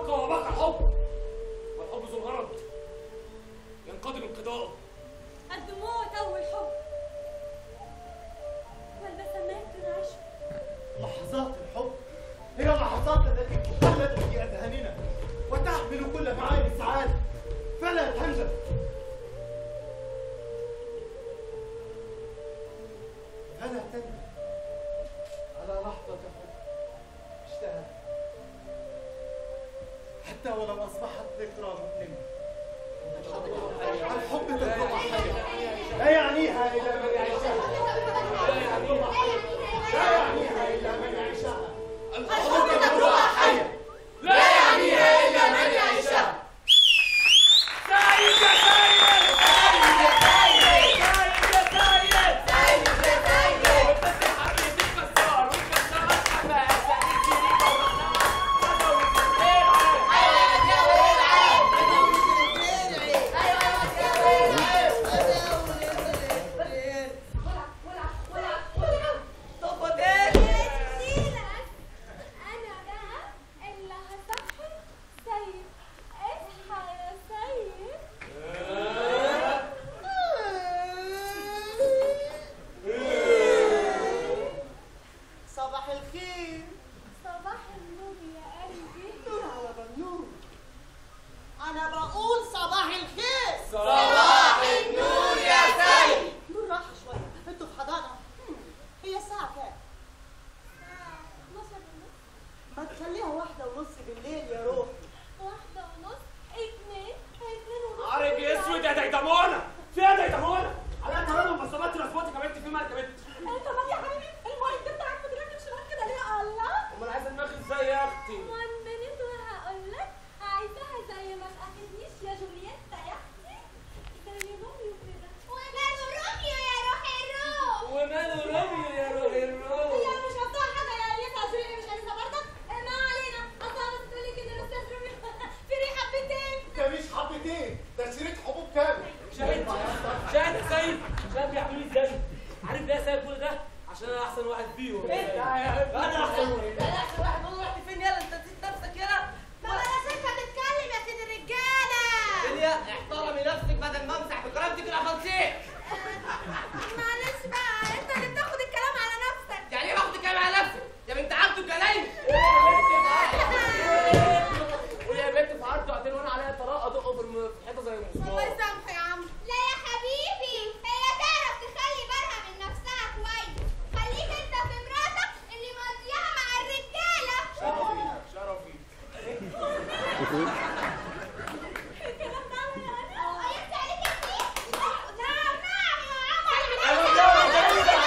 يبقى وبقى الحب والحب ذو الغرض ينقضي بانقضاءه الدموع تو الحب والبسمات العشق لحظات الحب هي اللحظات التي تخلد في اذهاننا وتحمل كل معاني السعاده فلا تنجم فلا تندم على لحظه حب اشتهت حتى ولو اصبحت ذكرى مؤلمه الحب تجربه حيه لا يعنيها الا من يعيشها لا يعنيها الا من يعيشها الحب تجربه حيه لا يعنيها الا من يعيشها سعيد يا سيد سعيد يا سيد سعيد يا سيد سعيد يا سيد وبس حبيبي كسار وكسر الحماس سعيد شريك أنا بقى اللي هصحي سيد اصحى يا سيد صباح الخير صباح النور يا قلبي نور على بنور انا بقول صباح الخير صباح النور يا سيد نور راح شويه انتوا في حضانه هم، هي الساعه كام 12 ونص ما تخليها واحده ونص بالليل يا روحي واحدة ونص اتنين اتنين ونص عارف اسود يا ديدمونه في ايه يا ديدمونه على كمان المصابات ورسماتك يا بنت في مالك يا بنت انت مال يا حبيبي المايك بتاعك مدرك شمال كده ليه الله امال عايز دماغي ازاي يا اختي وان منيت وهقول لك عايزاها زي ما تاخدنيش يا جولييتا يا اختي زي روميو كده وماله روميو يا روحي الروح وماله روميو يا روحي الروح هي مش قصدها حاجه يا اليسا جوليا مش عايزه برضك ما علينا اصلا بس تقولي كده الاستاذ روميو في ريحه حبتين ده مش حبتين ده شريط حبوب كامل شاهد شاهد يا سيد شاهد بيعملوا ازاي عارف ليه يا سيد كل ده عشان انا احسن واحد فيهم انا احسن واحد احسن واحد والله رحت فين يلا انت نسيت نفسك يلا ما بقى شايفه تتكلم يا سيد الرجاله يا احترمي نفسك بدل ما امسح بكرامتك الافانسيه معلش بقى انت اللي بتاخد الكلام على نفسك يعني ايه باخد الكلام على نفسك يا بنت عبده الجلايل قول يا بنت في عرض وقتين وانا عليا طلاق ادقه في الم- في الحيطه زي الله المسمار يسامحه يا عم لا يا حبيبي هي تعرف تخلي بالها من نفسها كويس خليك انت في مراتك اللي مقضيها مع الرجاله شرفي شرفي الكلام ده عمل انا قيمت عليك يا سيدي نعم نعم يا عم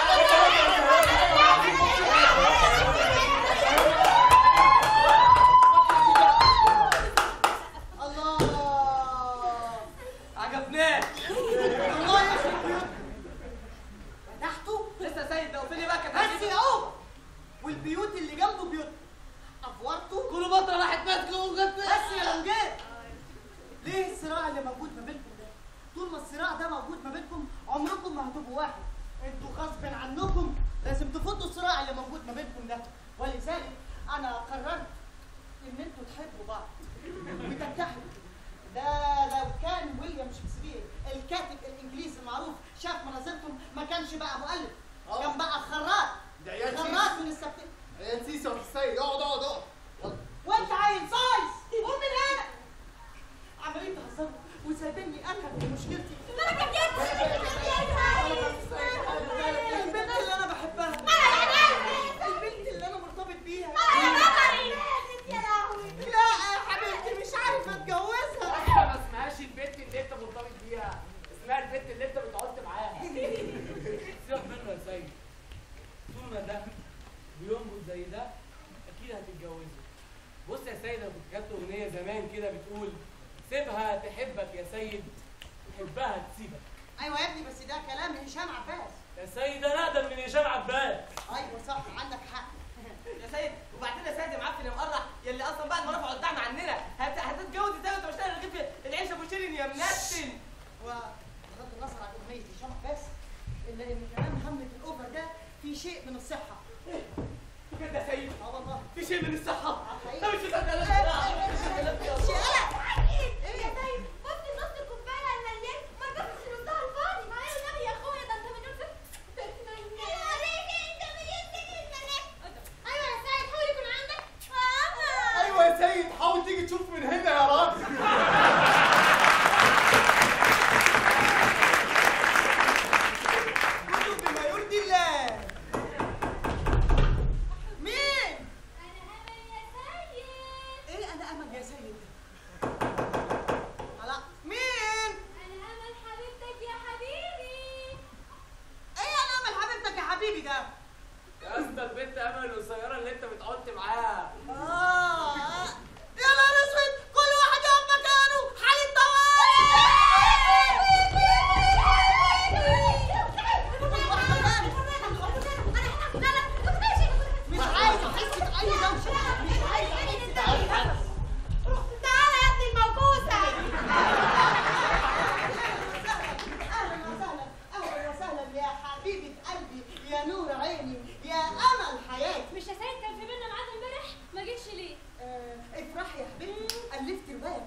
الله عجبناه الله يخرب بيوتكم فتحته لسه سيد لو فيني بقى كانت بس يا عمر والبيوت اللي جنبه بيوت افورته كل فتره راحت ماسكه وجت بس يا لونجير ليه الصراع اللي موجود ما بينكم ده طول ما الصراع ده موجود ما بينكم عمركم ما هتبقوا واحد انتوا غصب عنكم لازم تفضوا الصراع اللي موجود ما بينكم ده ولذلك انا قررت ان انتوا تحبوا بعض وتتحدوا ده لو كان ويليام شكسبير الكاتب الانجليزي المعروف شاف مناظركم ما كانش بقى مؤلف كان بقى خراط ده عيال خراط من السبت عيال سيسي ولا السيد اقعد اقعد اقعد يلا. وانت عيل سايس قوم من هنا عمالين تهزروا وسايبيني انا بمشكلتي البنت اللي انا بحبها البنت اللي انا مرتبط بيها لا يا حبيبتي مش عارفه اتجوزها احنا ما اسمهاش البنت اللي انت مرتبط بيها اسمها البنت اللي انت بتقعد معاها سيبك منه يا سيد طول ما ده بينبض زي ده اكيد هتتجوزه بص يا سيد انا كنت كاتب اغنيه زمان كده بتقول سيبها تحبك يا سيد تحبها تسيبك ايوه يا ابني بس ده كلام هشام عباس يا سيد انا اقدم من هشام عباس ايوه صح عندك حق يا سيد وبعدين يا سيد يا معفن يا مقرع يلي اصلا بعد ما رفعوا الدعم عننا هت- هتتجوز ازاي وانت مش لاقي رغيف العيش ابو شيرين يا منتن وبغض النظر عن اغنيه هشام عباس الا ان كلام حمله الاوفر ده في شيء من الصحه بجد يا سيد اه والله في شيء من الصحه حقيقي. لا مش مصدق لا لا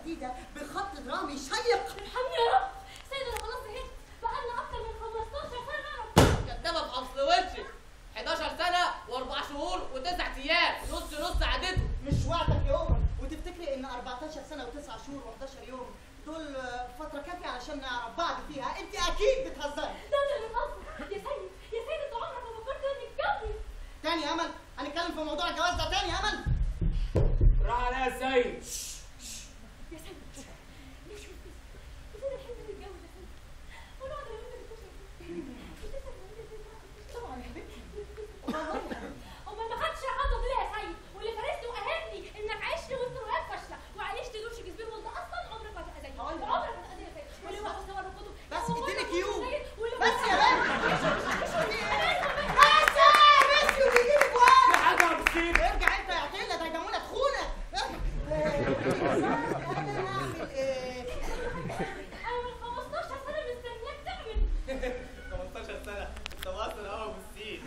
جديده بخط درامي شيق ارحمني يا رب سيد انا خلاص زهقت بقالنا اكتر من 15 سنه نعرف كدابه في اصل وشك 11 سنه واربع شهور وتسع ايام نص نص عدده مش وقتك يا عمر وتفتكري ان 14 سنه و9 شهور و11 يوم دول آه، فتره كافيه علشان نعرف بعض فيها انت اكيد بتهزري ده انا اللي بهزر يا سيد يا سيد انت عمرك ما فكرت انك تتجوز تاني يا امل هنتكلم في موضوع الجواز ده تاني يا امل راح عليها السيد يا سيد يا سيد يا سيد الحلم نتجوز يا سيد ونقعد انا وانت نتجوز طبعا يا حبيبتي امال ما خدتش الخطوه دي ليه يا سيد واللي فرست واهلني انك عشت وسط رؤيات فاشله وعيشت دور شكسبير وانت اصلا عمرك ما هتبقى زيي هقول لك. عمرك ما هتبقى زيي يا سيد واللي واقف صور الكتب بس هو اديني مرة كيو. زيي، واللي بس واقف- يا بنت بس بس وبيجي لي جوان حاجه يا مسكين ارجع انت يا عتيله ده يدمونا تخونه نعمل ايه انا من 15 سنه مستنياك تعمل 15 سنه انت واصل اهو بالسين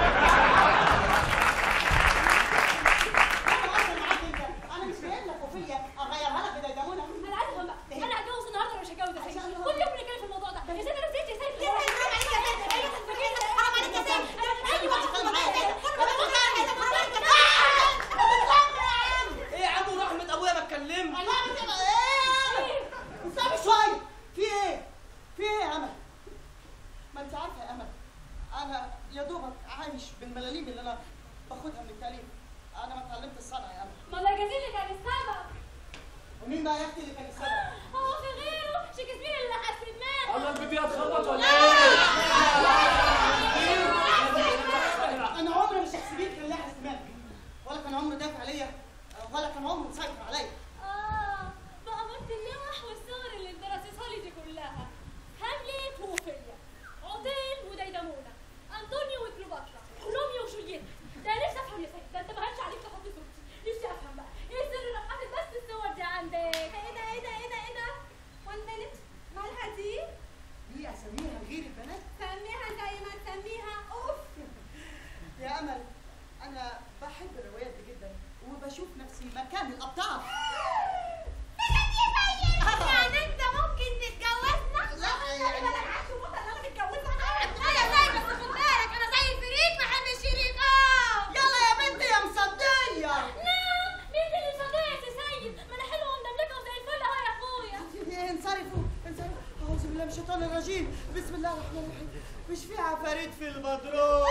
انا واصل معاك انت انا مش جايب لك وفيه اغيرها لك بديدمونه انا عايزه افهم بقى انا هتجوز النهارده ولا مش هتجوز يا سيد عشان- كل يوم بنتكلم في الموضوع ده يا سيد انا نسيت يا سيد يا سيد، حرام عليك يا سيد. حرام عليك يا سيد. ايوه تتكلم معايا يا سيد. انا بتكلم يا سيد. حرام عليك يا سيد. انا بتكلم يا عم. ايه يا عم ورحمه ابويا ما اتكلمش الله بتبقى ايه استنى شويه في ايه في ايه يا امل ما انت عارفه يا امل انا يا دوبك عايش بالملاليم اللي انا باخدها من التعليم انا ما اتعلمت الصنعه يا امل ما الله يجازيه اللي كان السبب ومين بقى يا اختي اللي كان السبب هو في غيره شكسبير اللي حسبناه الله البيبي هتخبط ولا ايه؟ انا عمري مش هحسبيه كان لها احتمال ولا كان عمره دافع عليا ولا كان عمره مسيطر عليا اه بأمارة اللوح والصور اللي انت راسسها لي دي كلها هامليت وأوفيليا عطيل وديدمونة أنطونيو وكليوباترا روميو وجولييت ده نفسي أفهم يا سيد ده أنت ما هانش عليك تحط صورتي نفسي أفهم بقى إيه سر إنك حاطط بس الصور دي عندك إيه ده إيه ده إيه ده إيه ده وأنت ليه مالها دي؟ دي اساميها غير البنات سميها زي ما تسميها أوف يا امل انا بحب الروايات دي جدا وبشوف نفسي مكان الابطال يعني أنت ممكن تتجوزنا؟ لا، يعني- أنا عايز أموت أنا متجوزة لا يا زي بس خد بالك أنا زي الفريق ما حبش شريك آه يلا يا بنتي يا مصديه نعم مين اللي صديقك يا سيد ما انا حلوه ومدملكه وزي الفل اهو يا اخويا انصرفوا انصرفوا اعوذ بالله من الشيطان الرجيم بسم الله الرحمن الرحيم مش في عفاريت في البدروم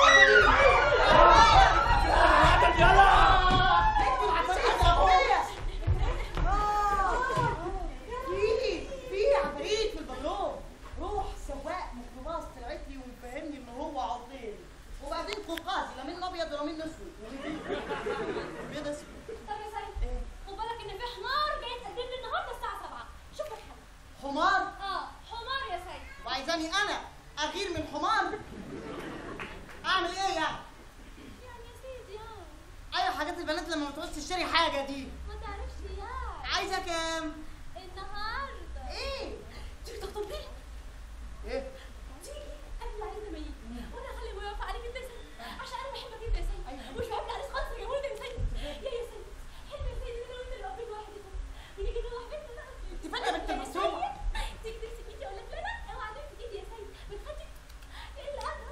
انتوا العفاريت يا اخويا آه، في في عفاريت في البدروم روح سواق ميكروباص طلعت لي ومفهمني ان هو عطيل وبعدين قوقازي لا من ابيض ولا من اسود ابيض اسود طب يا سيد إيه؟ خد بالك ان في حمار جاي يتقدم لي النهارده الساعه 7 شوف الحل حمار اه حمار يا سيد وعايزاني انا اغير من حمار اعمل ايه يعني يعني يا سيدي اه ايوه حاجات البنات لما بتعوز تشتري حاجه دي ما تعرفش يا عايزه كام النهارده ايه تيجي تخطبني ايه تيجي قبل العريس ما يجي وانا اخلي ابويا يوافق عليك انت يا سيد عشان انا بحبك انت يا سيد ومش بحب العريس خالص يا جمهور يا سيد يا يا سيد حلم يا سيد انا وانت اللي قابلين واحد يا سيد ونيجي نروح بيتنا بقى انت فاكره بنت يا المسروق سيد، تيجي تمسك ايدي اقول لك لا لا اوعى تمسك ايدي يا سيد بتخدي ايه اللي انا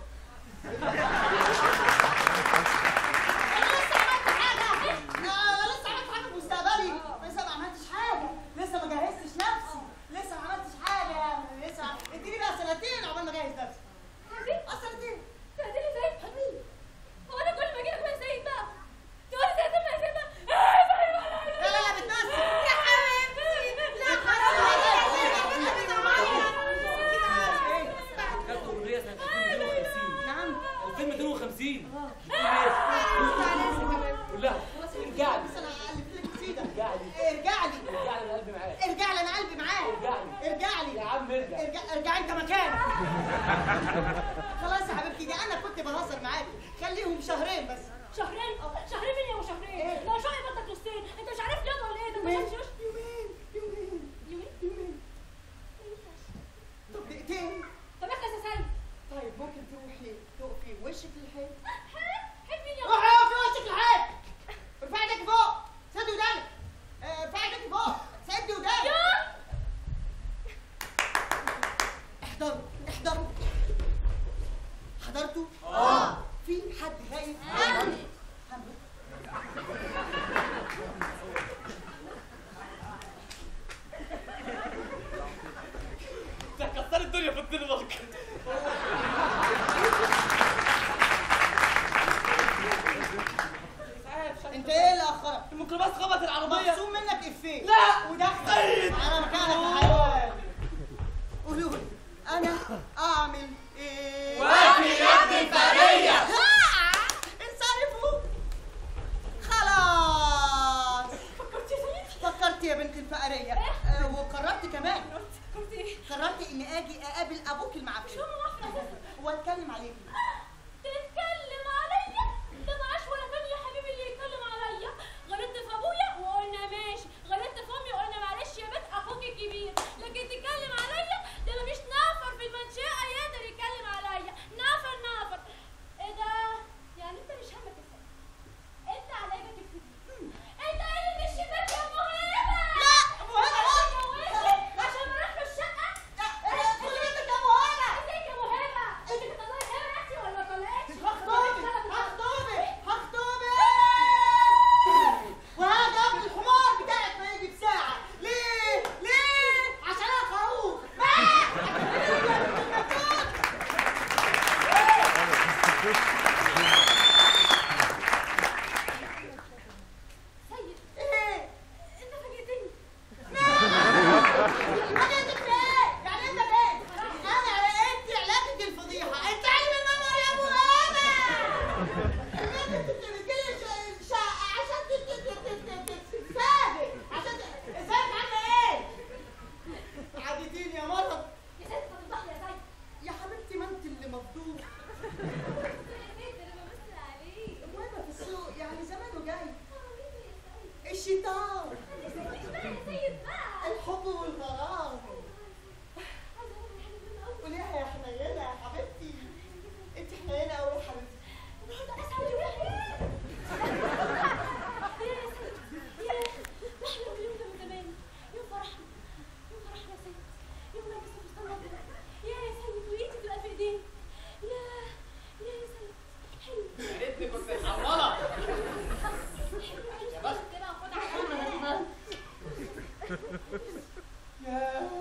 انا لسه عملت حاجه انا لسه عملت حاجه في مستقبلي لسه ما عملتش حاجه لسه ما جهزتش نفسي لسه ما عملتش حاجه لسه اديني بقى سنتين عقبال ما اجهز نفسي حبيبي اه سنتين تهديني زي حبيبي هو انا كل ما اجي لك يا سيد بقى تقول لي سيد ما يا سيد بقى ايه طيب انا لا لا لا بتمثل يا حبيبتي لا كانت اغنيه سنه 2052 نعم 2250 كلها ارجع لي بس انا الفت لك سيده ارجع لي ارجع لي ارجع لي قلبي معاك ارجع لي انا قلبي معاك ارجع لي ارجع لي يا عم ارجع ارجع ارجع انت مكانك خلاص يا حبيبتي دي انا كنت بهزر معاكي خليهم شهرين بس شهرين شهرين مين يا ابو شهرين ده شهر بدك نصين انت مش عارف ليه ولا ايه ده يومين ما شفتش يومين يومين يومين يومين ما ينفعش. طب دقيقتين طب اخلص يا سيد طيب ممكن تروحي تقفي وشك للحيط حب مين يا روحي اقفي وشك للحيط ارفعي ايدك فوق سدي ودانك اه، ارفعي ايدك فوق سدي ودانك يا بالبركة انت ايه اللي اخرك؟ الميكروباص خبط العربية مخصوم منك افيه لا ودخل سيد على مكانك يا حيوان قولوا لي انا اعمل ايه؟ وافي يا ابن الفقرية ها! انصرفوا خلاص فكرتي يا سيد فكرت يا بنت الفقرية آه، وقررت كمان فكرتي ايه قررت اني اجي اقابل ابوك المعفن شو ما معفن اساسا واتكلم عليك تتكلم عليا ده معاش ولا كان يا حبيبي اللي يتكلم عليا غلطت في ابويا وقلنا ماشي غلطت في امي وقلنا معلش يا بنت اخوك الكبير لكن تتكلم عليا ده مفيش نافر في المنشأة يقدر يتكلم عليا نافر نافر ايه ده يعني انت مش همك يا سيد انت على ايدك الكبير انت قايل من الشباك يا مهيبة لا، مهيبة لا. اتجوزت عشان نروح له الشقة خليتك يا مهيبة ازيك يا مهيبة انت طلعت اختي ولا طلعتش هخطبك هخطبك هخطبك وهاجي قبل الحمار بتاعك ما يجي بساعة ليه؟ ليه؟ عشان انا خروف سيد ايه؟ انت فاجئتني حاجاتك ايه؟ يعني انت ايه؟ انا انت علاجك الفضيحة انت علم الماما يا ابو هذا انت بتجيلي شقة عشان تسابق عشان تسابق عنها ايه؟ عادتين يا مرض يا سيد هتفضح لي يا سيد يا حبيبتي ما انت اللي مفضوح يا سيد انا بمثل عليك المهم في السوق يعني زمانه جاي حبيبي يا سيد الشيطان يا سيد اسمعني يا سيد بقى الحب والغرام عايزه اقول لك حاجه مهمه قوي قوليها يا حنينة يا حبيبتي انت حنينة قوي يا حبيبتي النهارده اسعد يوم يا سيد يا نحلم باليوم ده من زمان يوم فرحنا يوم فرحنا يا سيد يوم لابس فستان ابيض يا يا سيد وايدي تبقى في ايدين يا يا يا سيد حلو يا ريتني كنت محولة يا بخت كده خد على ياه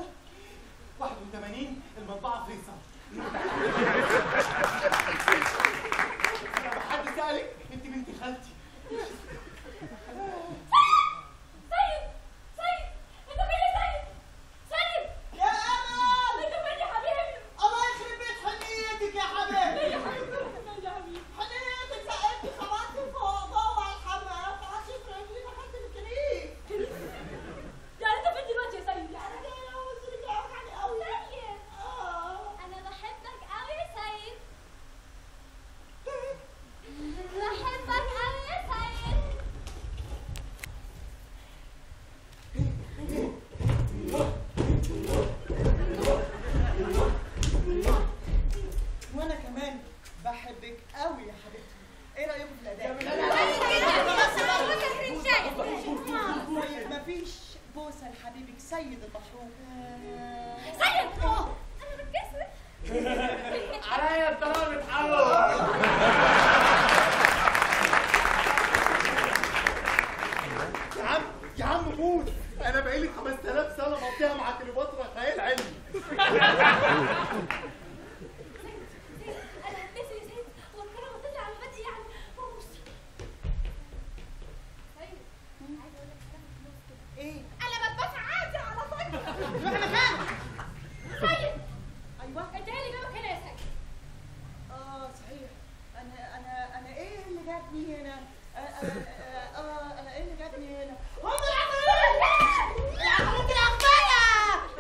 81 المطبعة فيصل لما حد سألك انت بنت خالتي سيد سيد انت فين يا سيد سيد يا امل انت فين يا حبيبي الله يخرب بيت حنيتك يا حبيبي يا حبيبي فين يا حبيبي حنيتك انت خبطت فوق جوه الحمام فعشان رجلي لحد الكريم يعني انت فين دلوقتي يا سيد انا جاي اوصلك يا وجعني قوي سيد اه انا بحبك قوي يا سيد بحبك قوي يا سيد وانا كمان بحبك قوي يا حبيبتي ايه رايكم في الاداء طيب مفيش بوسه لحبيبك سيد المحروم سيد انا بتكسر عليا الطلاق متحول يا عم يا عم موت انا بقالي 5000 سنة مقضيها مع كليوباترا خيال علمي انا هتكسر يا سيد والكرامه تطلع على مبادئ يعني بص سيد عايزه اقول لك استنى في النص كده ايه انا بتبص عادي على فكره روح مكانك سيد ايوه انت ايه اللي جابك هنا يا سيد اه صحيح انا انا انا ايه اللي جابني هنا آه, آه, اه انا ايه اللي جابني هنا هم العفاريت العفاريت الاغبياء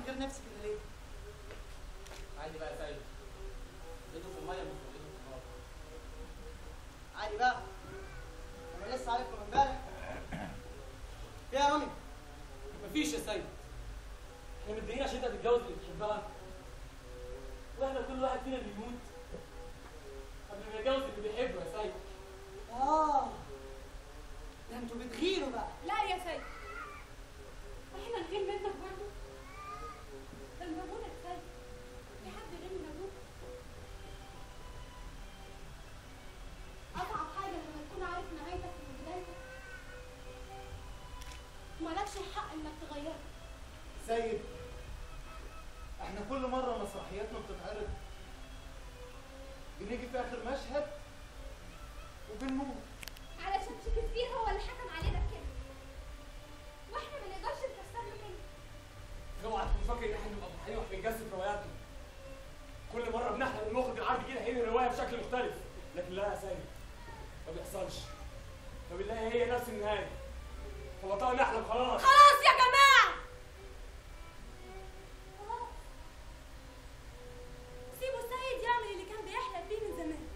غير نفسي كده ليه؟ عادي بقى يا سيد زيتوا في الميه مش زيتوا في النار عادي بقى انا لسه عارفكم امبارح ايه يا رامي؟ مفيش يا سيد احنا متضايقين عشان انت هتتجوز اللي بتحبها واحنا كل واحد فينا بيموت قبل ما يتجوز اللي بيحبه يا سيد اه ده انتوا بتغيروا بقى لا يا سيد احنا نغير منك برضه ده المجنون يا سيد في حد غير المجنون اصعب حاجه لما تكون عارف نهايتك من بدايتك مالكش الحق انك تغيرها سيد احنا كل مرة مسرحياتنا بتتعرض بنيجي في آخر مشهد وبنموت علشان شكسبير هو اللي حكم علينا بكده واحنا ما نقدرش نكسر له كده اوعى تكون فاكر ان احنا نبقى فرحانين واحنا بنجسد رواياتنا كل مره بنحلم ان المخرج العربي كده هينهي الروايه بشكل مختلف لكن لا يا سيد ما بيحصلش فبالله هي نفس النهايه فبطلنا نحلم خلاص خلاص يا جماعة خلاص سيبوا السيد يعمل اللي كان بيحلم بيه من زمان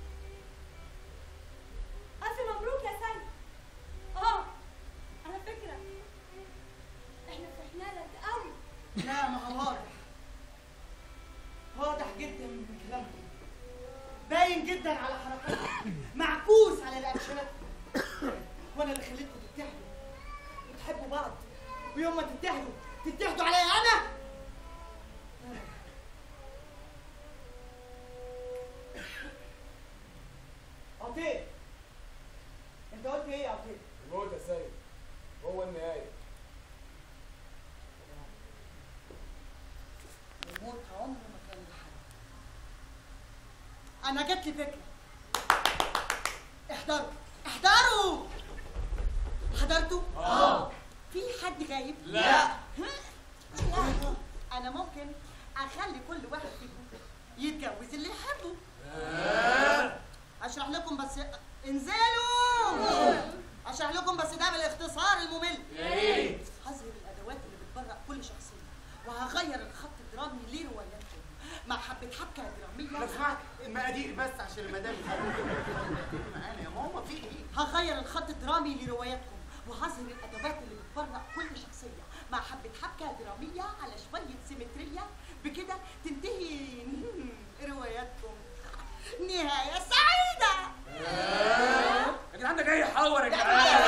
ألف مبروك يا سيد اه على فكرة احنا فرحنا لك قوي لا ما هو واضح واضح جدا من كلامكم باين جدا على حركاتكم معكوس على الاكشنات وانا اللي خليتكم تتحدوا وتحبوا بعض ويوم ما تتحدوا تتحدوا عليا انا عطيه انت قلت ايه يا عطيه؟ الموت يا سيد هو النهايه الموت عمره ما كان لحد انا جات لي فكره احضروا احضروا حضرتوا اه في حد غايب لا. لا. انا ممكن اخلي كل واحد فيكم يتجوز اللي يحبه اشرح لكم بس انزلوا اشرح لكم بس ده بالاختصار الممل هظهر الادوات اللي بتبرق كل شخصيه وهغير الخط الدرامي لرواياتهم مع حبه حبكه لو دراميه سمحت المقادير بس عشان المدام معانا يا ماما في ايه؟ هغير الخط الدرامي لرواياتكم وهظهر الادوات اللي بتبرق كل شخصيه مع حبه حبكه دراميه على شويه سيمتريه بكده تنتهي رواياتكم نهايه سعيده يا جدعان ده جاي يحور يا جدعان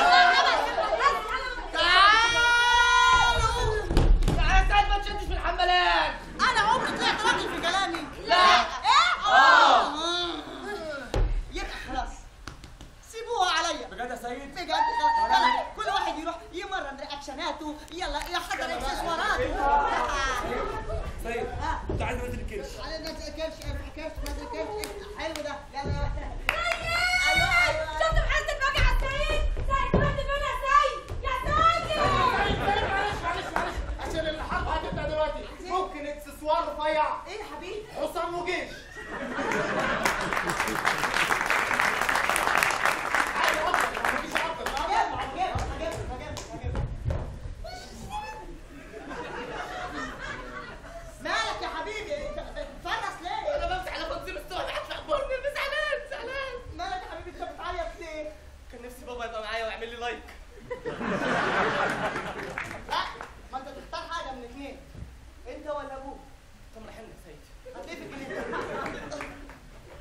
تعالوا تعالى سيد ما تشدش في الحمالات انا عمري طلعت راجل في كلامي لا ايه اه يبقى خلاص سيبوها عليا بجد يا سيد بجد خلاص يلا كل واحد يروح يمرن رياكشناته يلا يحضر اكسسوارات سيد ها انت عايز ننزل الكرش على نزل كرش افتح كرش نزل كرش حلو ده يلا يلا ايوه ايوه شفت محل الفجعة يا سيد سيد رحت فين يا سيد يا سيد معلش معلش معلش عشان الحرب هتبدا دلوقتي ممكن اكسسوار رفيع ايه يا حبيبي حصان وجيش عادي اكتر مفيش اكتر هجيب هجيب هجيب هجيب هجيب مالك يا حبيبي انت بتتفرس ليه؟ انا بمسح على بنزين السؤال هتلخبطني انا زعلان زعلان مالك يا حبيبي انت بتعيط ليه؟ كان نفسي بابا يبقى معايا ويعمل لي لايك لا ما انت تختار حاجه من اثنين انت ولا ابوك طب رايحين يا سيد هتفق ان انت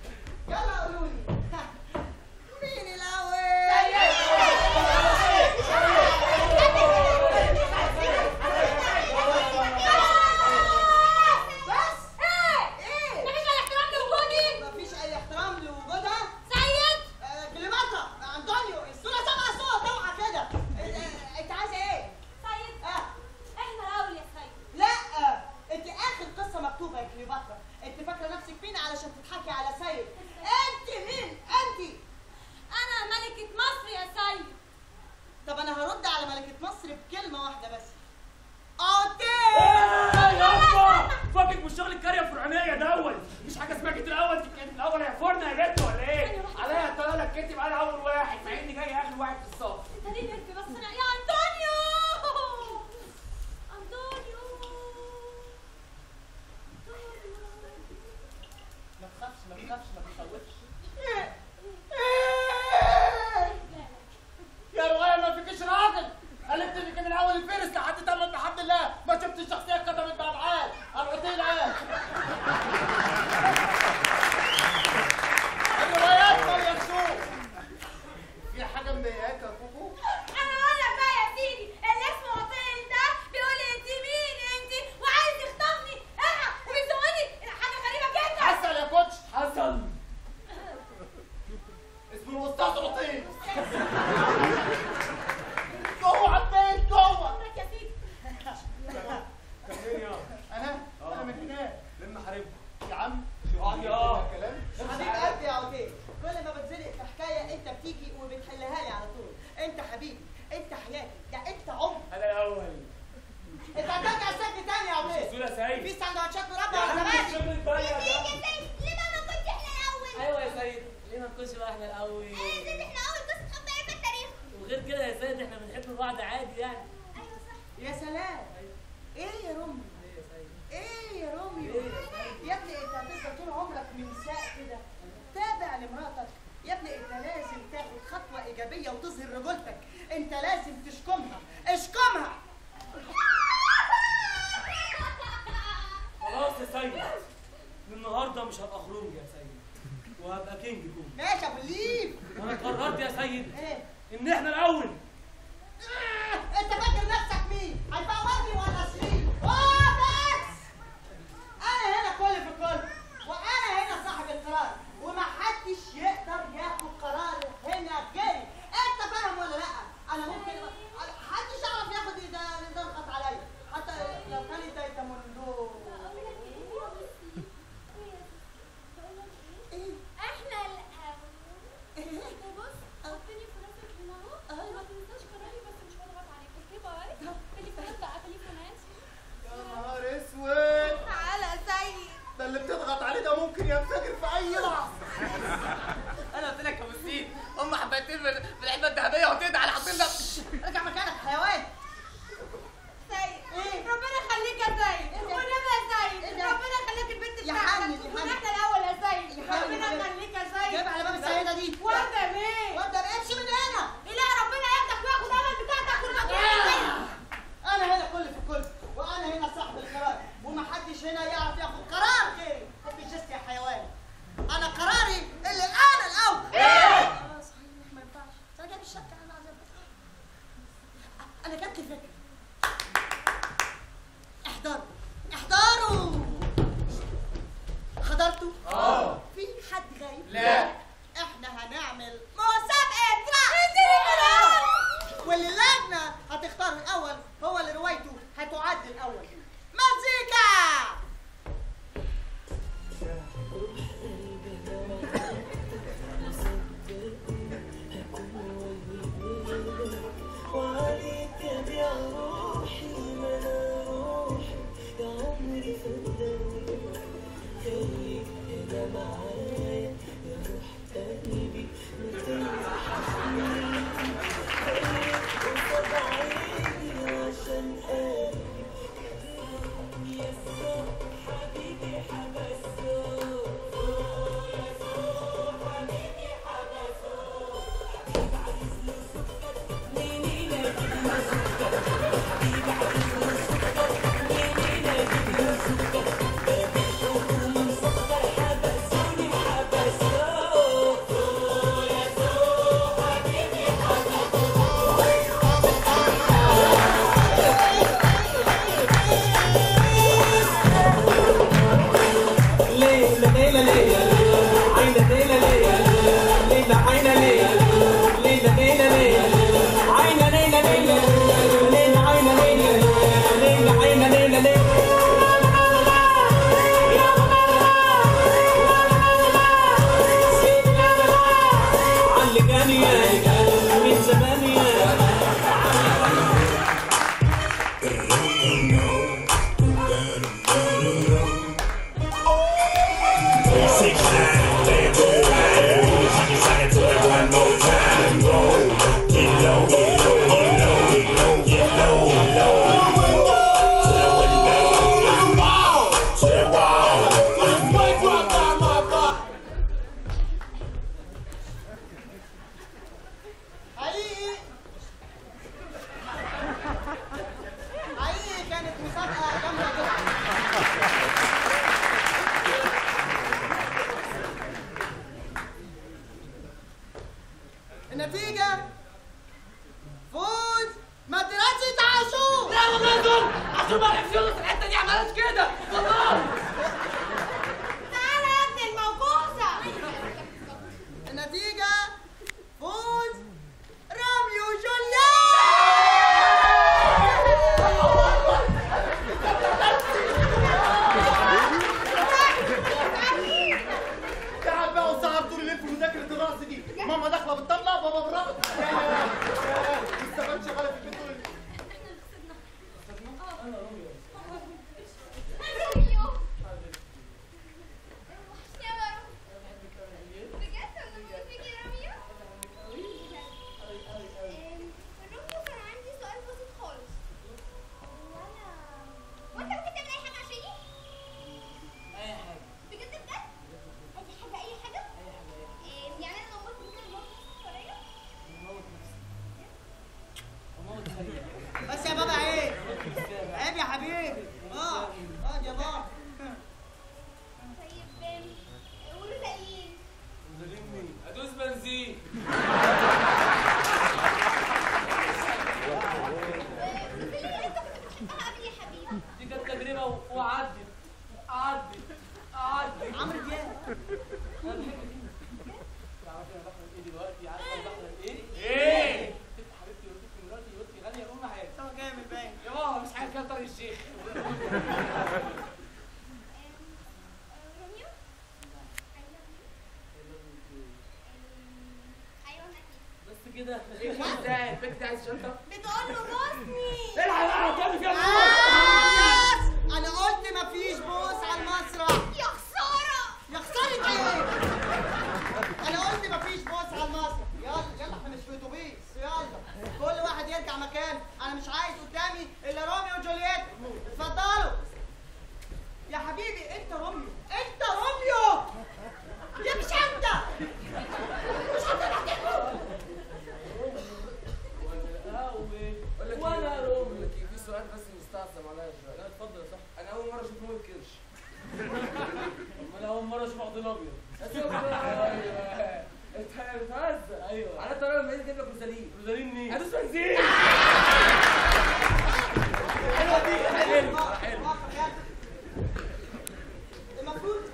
في سندوتشات مربى يا ولا عم ماشي الشغل الضيق ده ليه بقى ما كنتش احنا الاول؟ ايوه يا سيد ليه ما نكونش بقى احنا الاول ايه زيد احنا اول قصه حب ايه في التاريخ؟ وغير كده يا سيد احنا بنحب بعض عادي يعني ايوه صح يا سلام ايه يا روميو ليه يا سيد ايه يا روميو ليه يا سيد يا ابني انت هتفضل طول عمرك منساء كده تابع لمراتك يا ابني انت لازم تاخد خطوه ايجابيه وتظهر رجولتك انت لازم تشكمها اشكمها خلاص يا سيد من النهارده مش هبقى خروج يا سيد وهبقى كينج كونج ماشي يا ابو الليف وانا قررت يا سيد ايه ان احنا الاول آه، انت فاكر نفسك مين هيفوتني ولا شيء اه بس انا هنا كل في كل وانا هنا صاحب القرار ومحدش يقدر ياخد قرار هنا غيري انت فاهم ولا لا انا ممكن محدش يعرف ياخد ده ده يضغط عليا حتى لو كان يديت مندوب اقول لك ايه يا بصي ايه يا بصي بقول لك ايه ايه احنا الاول انت بص حطني في راسك هنا اهو ما تنساش قراري بس مش هضغط عليك اوكي باي تليفونات بقى تليفونات يا نهار اسود تعالى يا سيد ده اللي بتضغط عليه ده ممكن ينفجر في اي لحظه انا قلت لك يا ابو سيد هم حبايتين من من العلبه الذهبيه وتدعي على حاطين ارجع مكانك حيوان سيد ايه ربنا يخليك يا سيد إيه ده؟ والنبي يا سيد إيه ده؟ ربنا يخليك البنت يا بتاعتك حنن، يا تكون حنن. احنا الاول يا سيد يا حنن، ربنا يا حنن. يخليك يا سيد جايب على باب السيده دي وانت مين؟ وانت امشي من هنا لا ربنا ياخدك وياخد الامل بتاعتك والمكان انا هنا كل في كل وانا هنا صاحب القرار ومحدش هنا يعرف ياخد قرار غيري خد جست يا حيوان انا قراري اللي انا الاول اه صحيح ما ينفعش انا جايب الشقه انا عايز أبقى. انا جات لي فكره احضروا احضروا حضرتوا اه في حد غايب لا احنا هنعمل مسابقة رقص واللي اللجنة هتختار الأول هو اللي روايته هتعد الأول مزيكا وعليك يا روحي ما انا روحي يا عمري صدقني خليك هنا معايا يا روح قلبي ما تنسحني خليك قصاد عيني عشان قلبي يسوع حبيبي حبسه ليلى ليلى ليلى عينة ليلى ليلى ليلى عينة ليلى ليلى ليلى ليلى عينة ليلى ليلى ليلى عينة ليلى ليلى عينة ليلى ليلى علي جانية من زمان يا Six nine, play it good, right? She can suck it to it one more time. Roll, get low, get low, get low, get low, get low, low. To the window, to the wall. حقيقي حقيقي كانت مسابقة جامدة جدا النتيجة فوز مدرسة عاشور لا والله دول عشان ما اعرفش يلا في الحته دي عملت كده والله تعالى يا ابن الموقوسة النتيجة فوز راميو جوليان تعب بقى وسهر طول الليل في مذاكره الرقص دي ماما داخله بالطبله بابا بالرقص يا يا لسه شغاله في البيت طول الليل انا روميو الشيخ روميو ايوه اكيد بس كده ايه ازاي البنت دي عايز شنطه بتقول له بوسني الحق بقى كمل فيها آه! انا قلت مفيش بوس على المسرح يا خساره يا خسارة ايه؟ انا قلت مفيش بوس على المسرح يلا يلا احنا مش في اتوبيس يلا كل واحد يرجع مكان انا مش عايز قدامي الا روميو وجولييت اتفضلوا يا حبيبي انت روميو انت روميو يا مش انت مش انت اللي هتحكم وانا بقول رومي لك ايه في سؤال بس مستعصم عليا شويه لا اتفضل يا صاحبي انا اول مره اشوف نور الكرش امال اول مره اشوف عبد الابيض ايوه انت بتهزر ايوه انا طالع من جايب لك روزالين روزالين مين؟ هدوس بنزين حلوه دي حلوه واقف- واقف يا. المفروض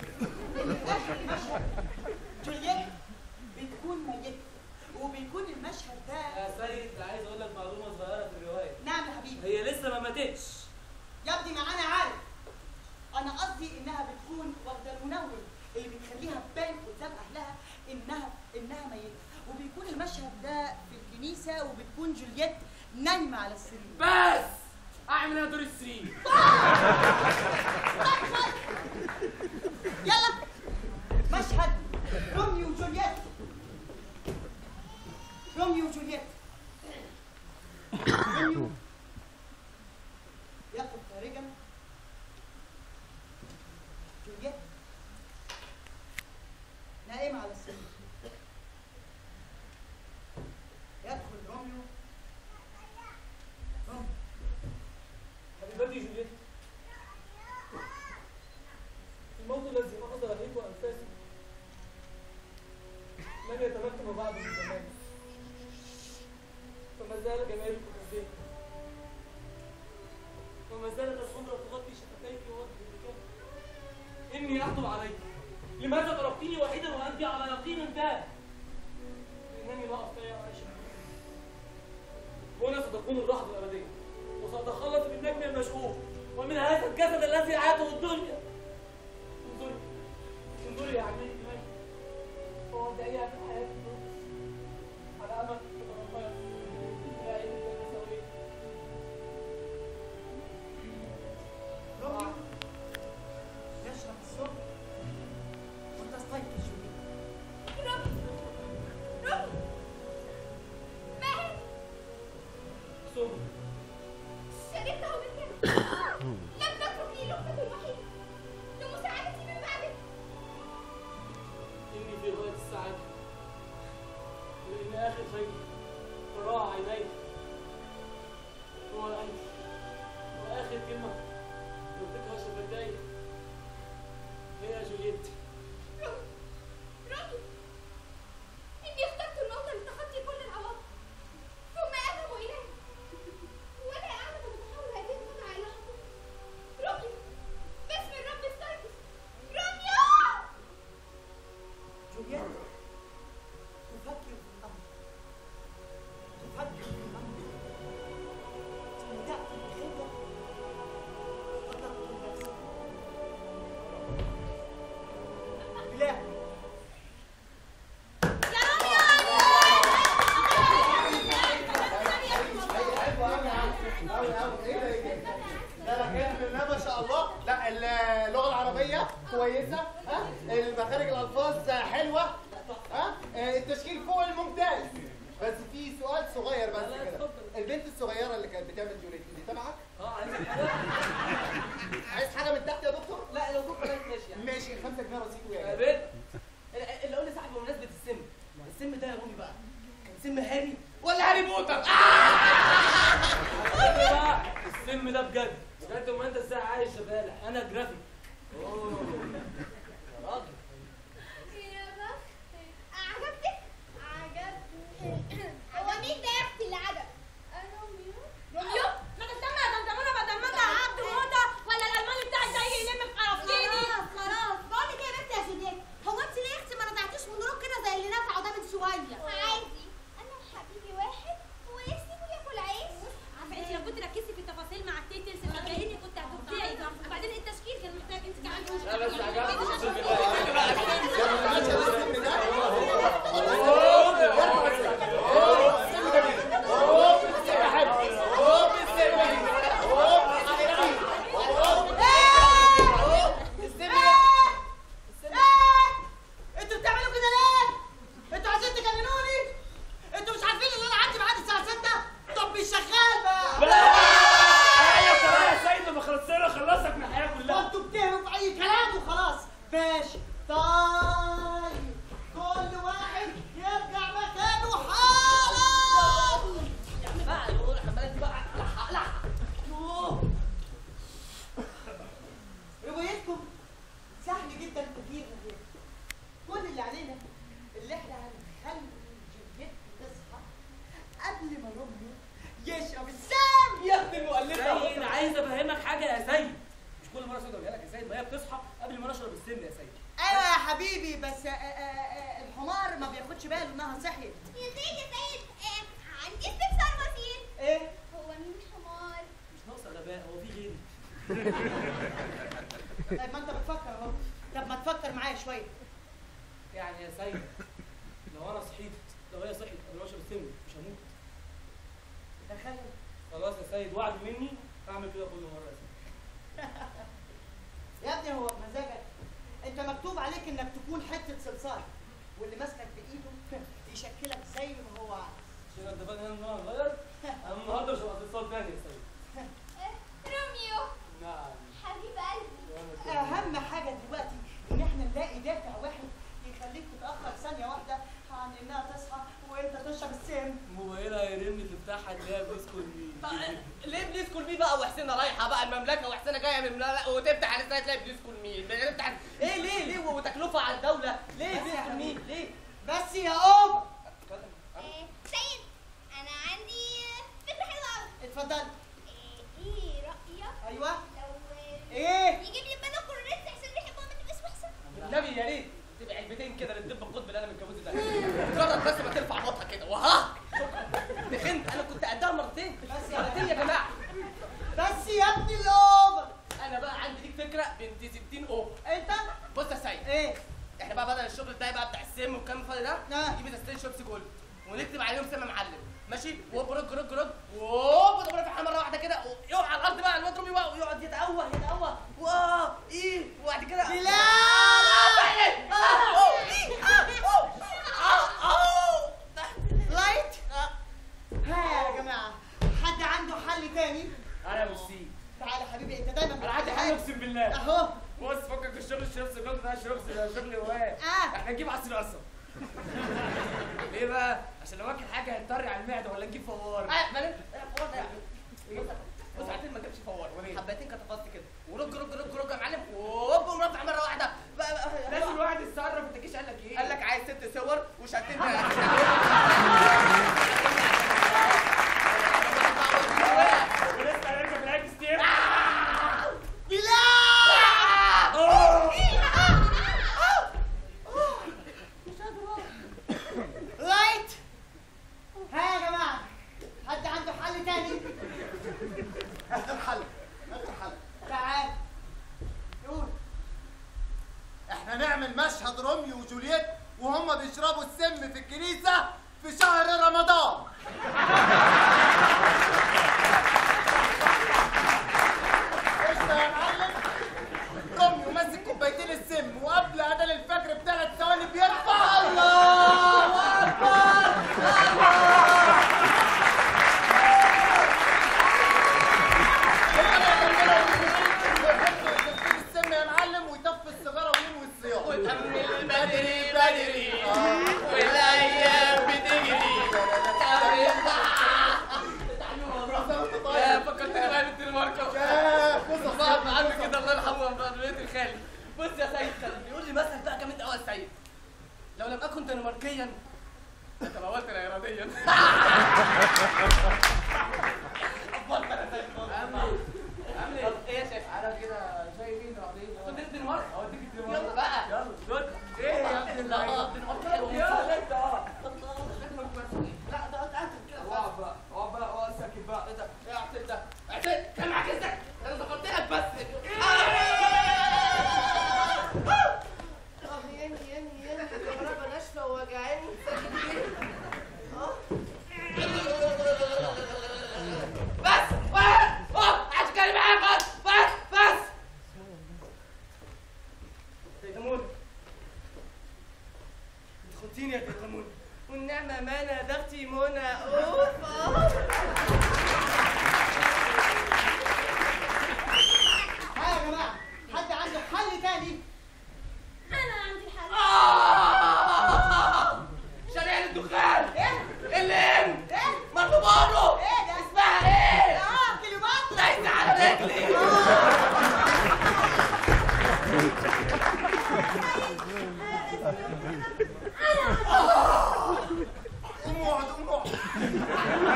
مشهد جولييت بتكون ميتة وبيكون المشهد ده يا سيد عايز اقول لك معلومه صغيره في الروايه نعم يا حبيبي هي لسه ما ماتتش يا ابني ما انا عارف انا قصدي انها بتكون واخده المنوم اللي بتخليها تبان قدام اهلها انها انها ميته وبيكون المشهد ده في الكنيسه وبتكون جولييت نايمه على السرير بس اعمل انا دور السرير يلا مشهد روميو وجولييت روميو وجولييت روميو يقف خارجا جولييت نائمة على السرير يدخل روميو روميو حبيبتي جوليت الموت الذي نقض عليك وانفاسي لم يتمكن بعد من زمان فما زال جمالك قدامي وما زالت الخمرة تغطي شفتيك ووجهك إني أخطب عليك لماذا تركتني وحيدا وأنت على يقين تام إنني لا أستطيع أن أعيش هنا ستكون الراحة الأبدية وسأتخلص بالنجم المشؤوم ومن هذا الجسد الذي عاده الدنيا انظري انظري يا عمتي مالك وودعيها في الحياة الدنيا على أمل تتغير إلى عين الجنة سوية روميو يشرب الصبح وتستيقظ جولييت رومي رومي ماهر ثم شريكته بالكلمة لم تترك لي لقمة الوحيدة لمساعدتي من بعدك إني في غاية السعادة لأن آخر شيء تراه عيني هو أنت وآخر كلمة نطقها شفتاي هي جولييت رومي رومي إني اخترت الموت لتخطي كل العواقب ثم أذهب إليه ولا أعلم متحول هذه المتعة إلى حقوق رومي باسم الرب استيقظ روميو جولييت تفكر في الأمر تفكر في الأمر ثم تأتي بخطة فتقتل نفسها لا لا لا كان لا ما شاء الله لا اللغه العربيه كويسه ها المخارج الالفاظ حلوه ها التشكيل فوق الممتاز بس في سؤال صغير بس كده البنت الصغيره اللي كانت بتعمل جوليت دي تبعك اه عايز حاجة عايز حاجه من تحت يا دكتور لا لو كنت بلاش ماشي يعني ماشي 5 جنيه رصيد يا ويا بنت اللي اقول لصاحبي بمناسبه السم السم ده يا رومي بقى كان سم هاري ولا هاري بوتر فكرة بقى السم ده بجد بجد ما انت ازاي عايش يا بالح انا جرافيك اوه يا راجل يا بختك عجبتك؟ عجبني هو مين ده يا اختي اللي عجب؟ روميو روميو؟ ما تستنى ده انت منى بدل ما انت عبد موضه ولا الالماني بتاعك ده يلم في قرافتيني خلاص خلاص بقول لك ايه يا بنت يا جولييت هو انت ليه يا اختي ما رضعتيش من روك كده زي اللي نفعوا ده من شويه عادي انا وحبيبي واحد واسمه ياكل عيش عارفه انت لو كنت ركزتي في التفاصيل مع التيتلز انها صحيت يا سيد يا سيد آه، عندي استفسار بسيط ايه هو مين حمار؟ مش ناقصه غباء هو في غيري طيب ما انت بتفكر اهو طب ما تفكر معايا شويه يعني يا سيد لو انا صحيت لو هي صحيت قبل ما اشرب السم مش هموت تخيل خلاص يا سيد وعد مني هعمل كده كل مره يا سيد يا ابني هو بمزاجك انت مكتوب عليك انك تكون حته صلصال واللي ماسكك بايده يشكلك زي ما هو عايز عشان انت فاهم ان انا هغير انا النهارده مش هبقى اتصال تاني يا سيد آه، روميو نعم حبيب قلبي وأنا كده. اهم حاجه دلوقتي ان احنا نلاقي دافع واحد يخليك تتاخر ثانيه واحده عن انها تصحى وانت تشرب السم موبايلها يرن تفتحها تلاقيها بيسكول مين ليه بليز كول مي بقى وحسينه رايحه بقى المملكه وحسينه جايه من المملكه وتفتح على السنه تلاقي بليز كول مي تفتح ايه ليه ليه وتكلفه على الدوله ليه بس بليز يا كول مي حبيبي. ليه بس يا اوبا آه، سيد انا عندي آه، فكره حلوه قوي اتفضل ايه رايك ايوه لو آه، ايه يجيب لي بنات كورنيت عشان بيحبوها ما تبقاش وحشه النبي يا ريت تبقى علبتين كده للدب القطب اللي انا متجوزه ده مجرد بس ما ترفع بطها كده وها دخنت انا كنت قدها مرتين بس يا مرتين يا جماعه بس يا ابني الاوبا انا بقى عندي ليك فكره بنت 60 اوبر انت بص يا سيد ايه احنا بقى بدل الشغل ده بقى بتاع السم والكلام الفاضي ده آه. نجيب ازازتين شيبسي جولد ونكتب عليهم سم معلم ماشي وهوب رج رج رج وهوب ضربنا في مره واحده كده يقع على الارض بقى الواد رامي بقى ويقعد يتقوه يتقوه واه ايه وبعد كده بلال! آه، أوه، إيه، آه، أوه، آه، أوه. لايت ها يا جماعه حد عنده حل تاني انا يا ميرسي تعالى حبيبي انت دايما انا عندي بتحل حاجه اقسم بالله اهو بص فكك الشغل الشمس الجلد ده شمس ده شغل هوايه اه احنا نجيب عصير قصب ليه بقى؟ عشان لو واكل حاجه هيضطر على المعده ولا نجيب فوار آه، ما أنا- فوار ده يعني. بص بص ساعتين ما جابش فوار حبتين كتفصت كده ورج رج رج رج يا معلم وهوب قوم رافع مره واحده بقى بقى لازم الواحد يتصرف انت كيش قال لك ايه؟ قال لك عايز ست صور وشهادتين ولسه هنركب العيد ستير لايت ها يا جماعه حد عنده حل تاني هات الحل هات الحل تعال قول احنا نعمل مشهد روميو وجولييت وهم بيشربوا السم في الكنيسة في شهر رمضان قشطة يا معلم روميو ماسك كوبايتين السم وقبل أذان الفجر بثلاث ثواني بيرفع الله أكبر السم يا معلم ويطفي السيجارة وينوي الصيام وتأمل بدري بدري والايام بتجري يا فكرتني بقى بنت المركب يا قصص بعد ما عامل كده الله يرحمه بقى بيت الخالي بص يا سيد كان بيقول لي مثل بقى جامد قوي يا سيد لو لم اكن دنماركيا لتمولت اراديا افضل انا سيد عامل ايه؟ ايه يا شيخ؟ انا كده شايف ايه بعدين خد الدنمارك اوديك الدنمارك يلا بقى يلا جود ايه يا ابني لا اللعيبة؟ الدنمارك حلوه يلا انت اه لا ده انت قاعد كده اقعد بقى اقعد بقى اقعد ساكت بقى ايه ده؟ ايه اعتد ده؟ اعتد كان معاك ازاي؟ انا ذكرت لك بس اه ياني ياني ياني الكهرباء ناشفه ووجعاني ساكت ليه؟ اه بس بس اه عايز اتكلم معاك بس بس بس تيتمون خدتيني يا تيتمون والنعمة ما نادختي منى اوف ها يا جماعه حد عنده حل تاني انا عندي حل آه! شريعة الدخان ايه اللين ايه مطلوب امره ايه ده اسمها ايه؟ اه كليوباترا ليس على رجلي قوموا اقعدوا قوموا اقعدوا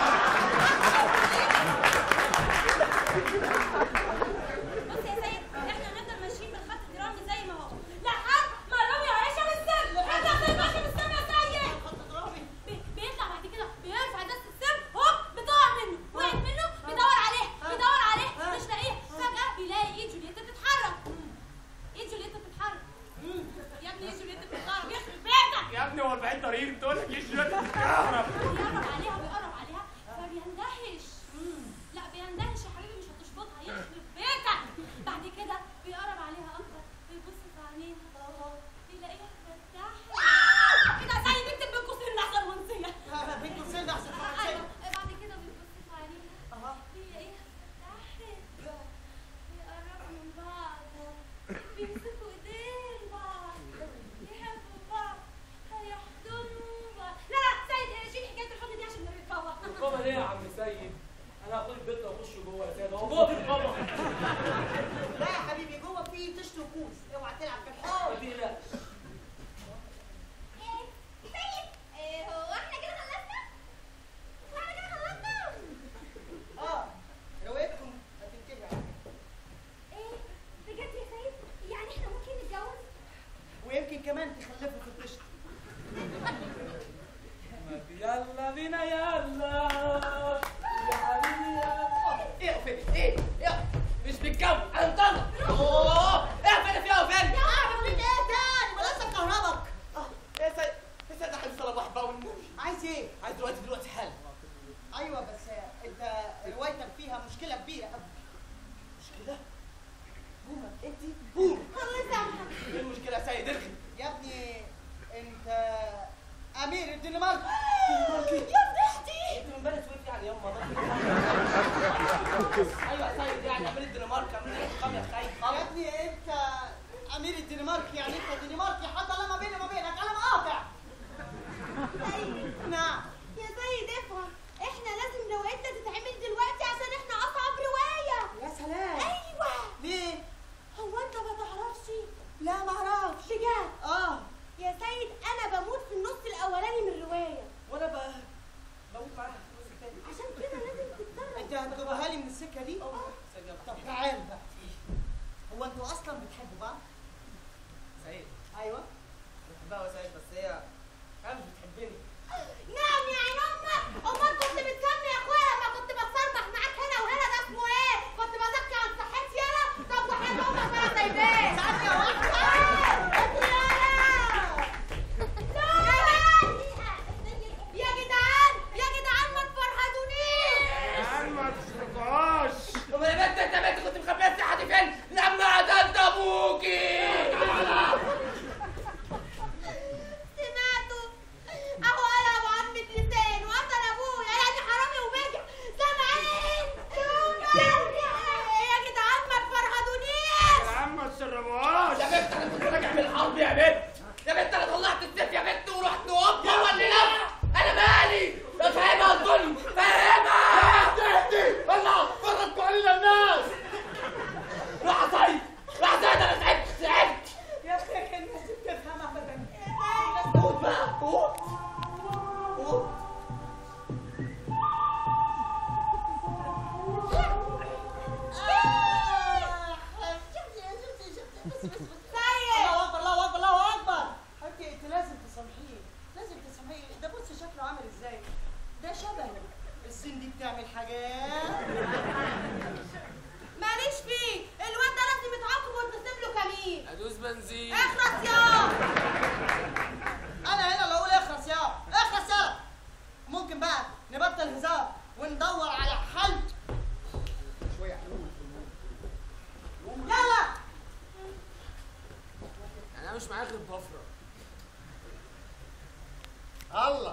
بص يا سيد احنا هنفضل ماشيين بالخط الدرامي زي ما هو لحد ما الرامي هيشرب السم انت هتفضل ماشي بالسم يا سيد صغيرين تقول لك ايش دلوقتي بتتكهرب بيقرب عليها بيقرب عليها فبيندهش لا بيندهش يا حبيبي مش هتشبطها يخرب بيتك بعد كده بيقرب عليها اكتر بيبص في عينيها بيلاقيها مرتاحه ايه ده زي بنت بين قوسين الاحسن منسيه بنت قوسين احسن ايوه بعد كده بيبص في عينيها بيلاقيها مرتاحه بيقربوا من بعض بيمسكوا ايدين بعض يحبوا بعض هيحضنوا بعض لا لا سيد إيه، شيل حكايه الحضن دي عشان نركبها الرقابه ليه يا عم سيد انا هاخد البيت واخش جوه يا سيد هو جوه في رقابه لا يا حبيبي جوه في طشت وكوس اوعى تلعب في ما الحوض تقلقش إيه هو احنا كده خلصنا؟ هو احنا كده خلصنا؟ اه روايتكم هتنتهي على كده. ايه بجد يا سيد؟ يعني احنا ممكن نتجوز؟ ويمكن كمان تخلفوا في الطشت يلا بينا يلا يا حبيبي يلا ايه يا فين ايه ايه مش بالجو انا مطلق اوه ايه فين فيها وفين يا عم ايه تاني ملاسك كهربك اه يا سيد يا سيد احب صلاح بقى والنبي عايز ايه عايز دلوقتي دلوقتي حالا ايوه بس انت روايتك فيها مشكله كبيره قوي مشكله بومة انت بوم الله يسامحك ايه المشكله يا سيد اركن يا ابني انت امير الدنمارك يا فضحتي انت من بلد سويف يعني يما ايوه يا سيد يعني امير الدنمارك امير الانتقام يا سيد يا ابني انت امير الدنمارك يعني انت دنماركي حتى لما بيني وما بينك انا مقاطع نعم يا سيد افهم احنا لازم روايتنا تتعمل دلوقتي عشان احنا اصعب روايه يا سلام ايوه ليه هو انت ما تعرفش لا ما اعرفش بجد اه يا سيد انا بموت في النص الاولاني من الروايه وانا بقى بموت معاها في النص التاني عشان كده لازم تتدرب انت هتجيبها لي من السكه دي طب تعال بقى هو انتوا اصلا بتحبوا بعض سيد ايوه بحبها يا سيد بس هي انا مش بتحبني نعم يا عين امك امال كنت بتسمي يا اخويا لما كنت بتصربح معاك هنا وهنا ده اسمه ايه كنت بزكي عن صحتي يلا طب وحيد امك بقى سايباه ثانيه واحده يا جدعان يا جدعان ما تفرهدونيش يعني ما تشربهاش طب يا بنت انت بنت كنت مخبيه الساعه دي فين لما قتلت ابوكي سمعتوا اهو قال ابو عمة لسان وقتل ابويا يعني حرامي وبجع سامعين يا جدعان ما تفرهدونيش يا عم ما تشربهاش يا بنت انا كنت راجع من الحرب يا بنت يا بنت انا طلعت السيف يا بنت ورحت نوبة ولا لا انا مالي فاهمها الدنيا فاهمها تهدي الله فرجتوا علينا الناس راح طيب راح طيب انا تعبت تعبت يا اخي كان لازم تفهم ابدا قوم بقى قوم قوم الله اكبر الله اكبر الله اكبر حبيبتي انت لازم تسامحيه لازم تسامحيه ده بص شكله عامل ازاي ده شبهه السن دي بتعمل حاجات ماليش فيه الواد ده لازم يتعاقب وتسيب له كمين ادوس بنزين اخلص يا انا هنا اللي اقول اخرس يا اخرس يا ممكن بقى نبطل هزار وندور على حل شويه حلول يلا انا مش معايا غير بفرة الله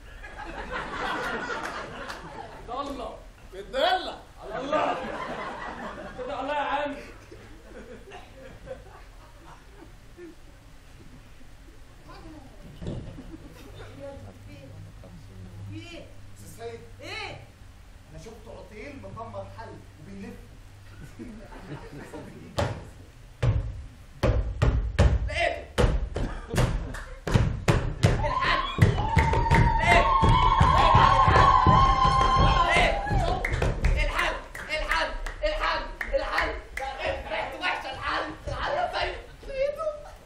الله بتدلع الله كده الله يا عم في ايه أستاذ سيد ايه انا شفت عطيل مكمر حل وبيلف لقيت الحل لقيت لقيت الحل الحل الحل الحل ريحته وحشه الحل الحل يا سيد لقيته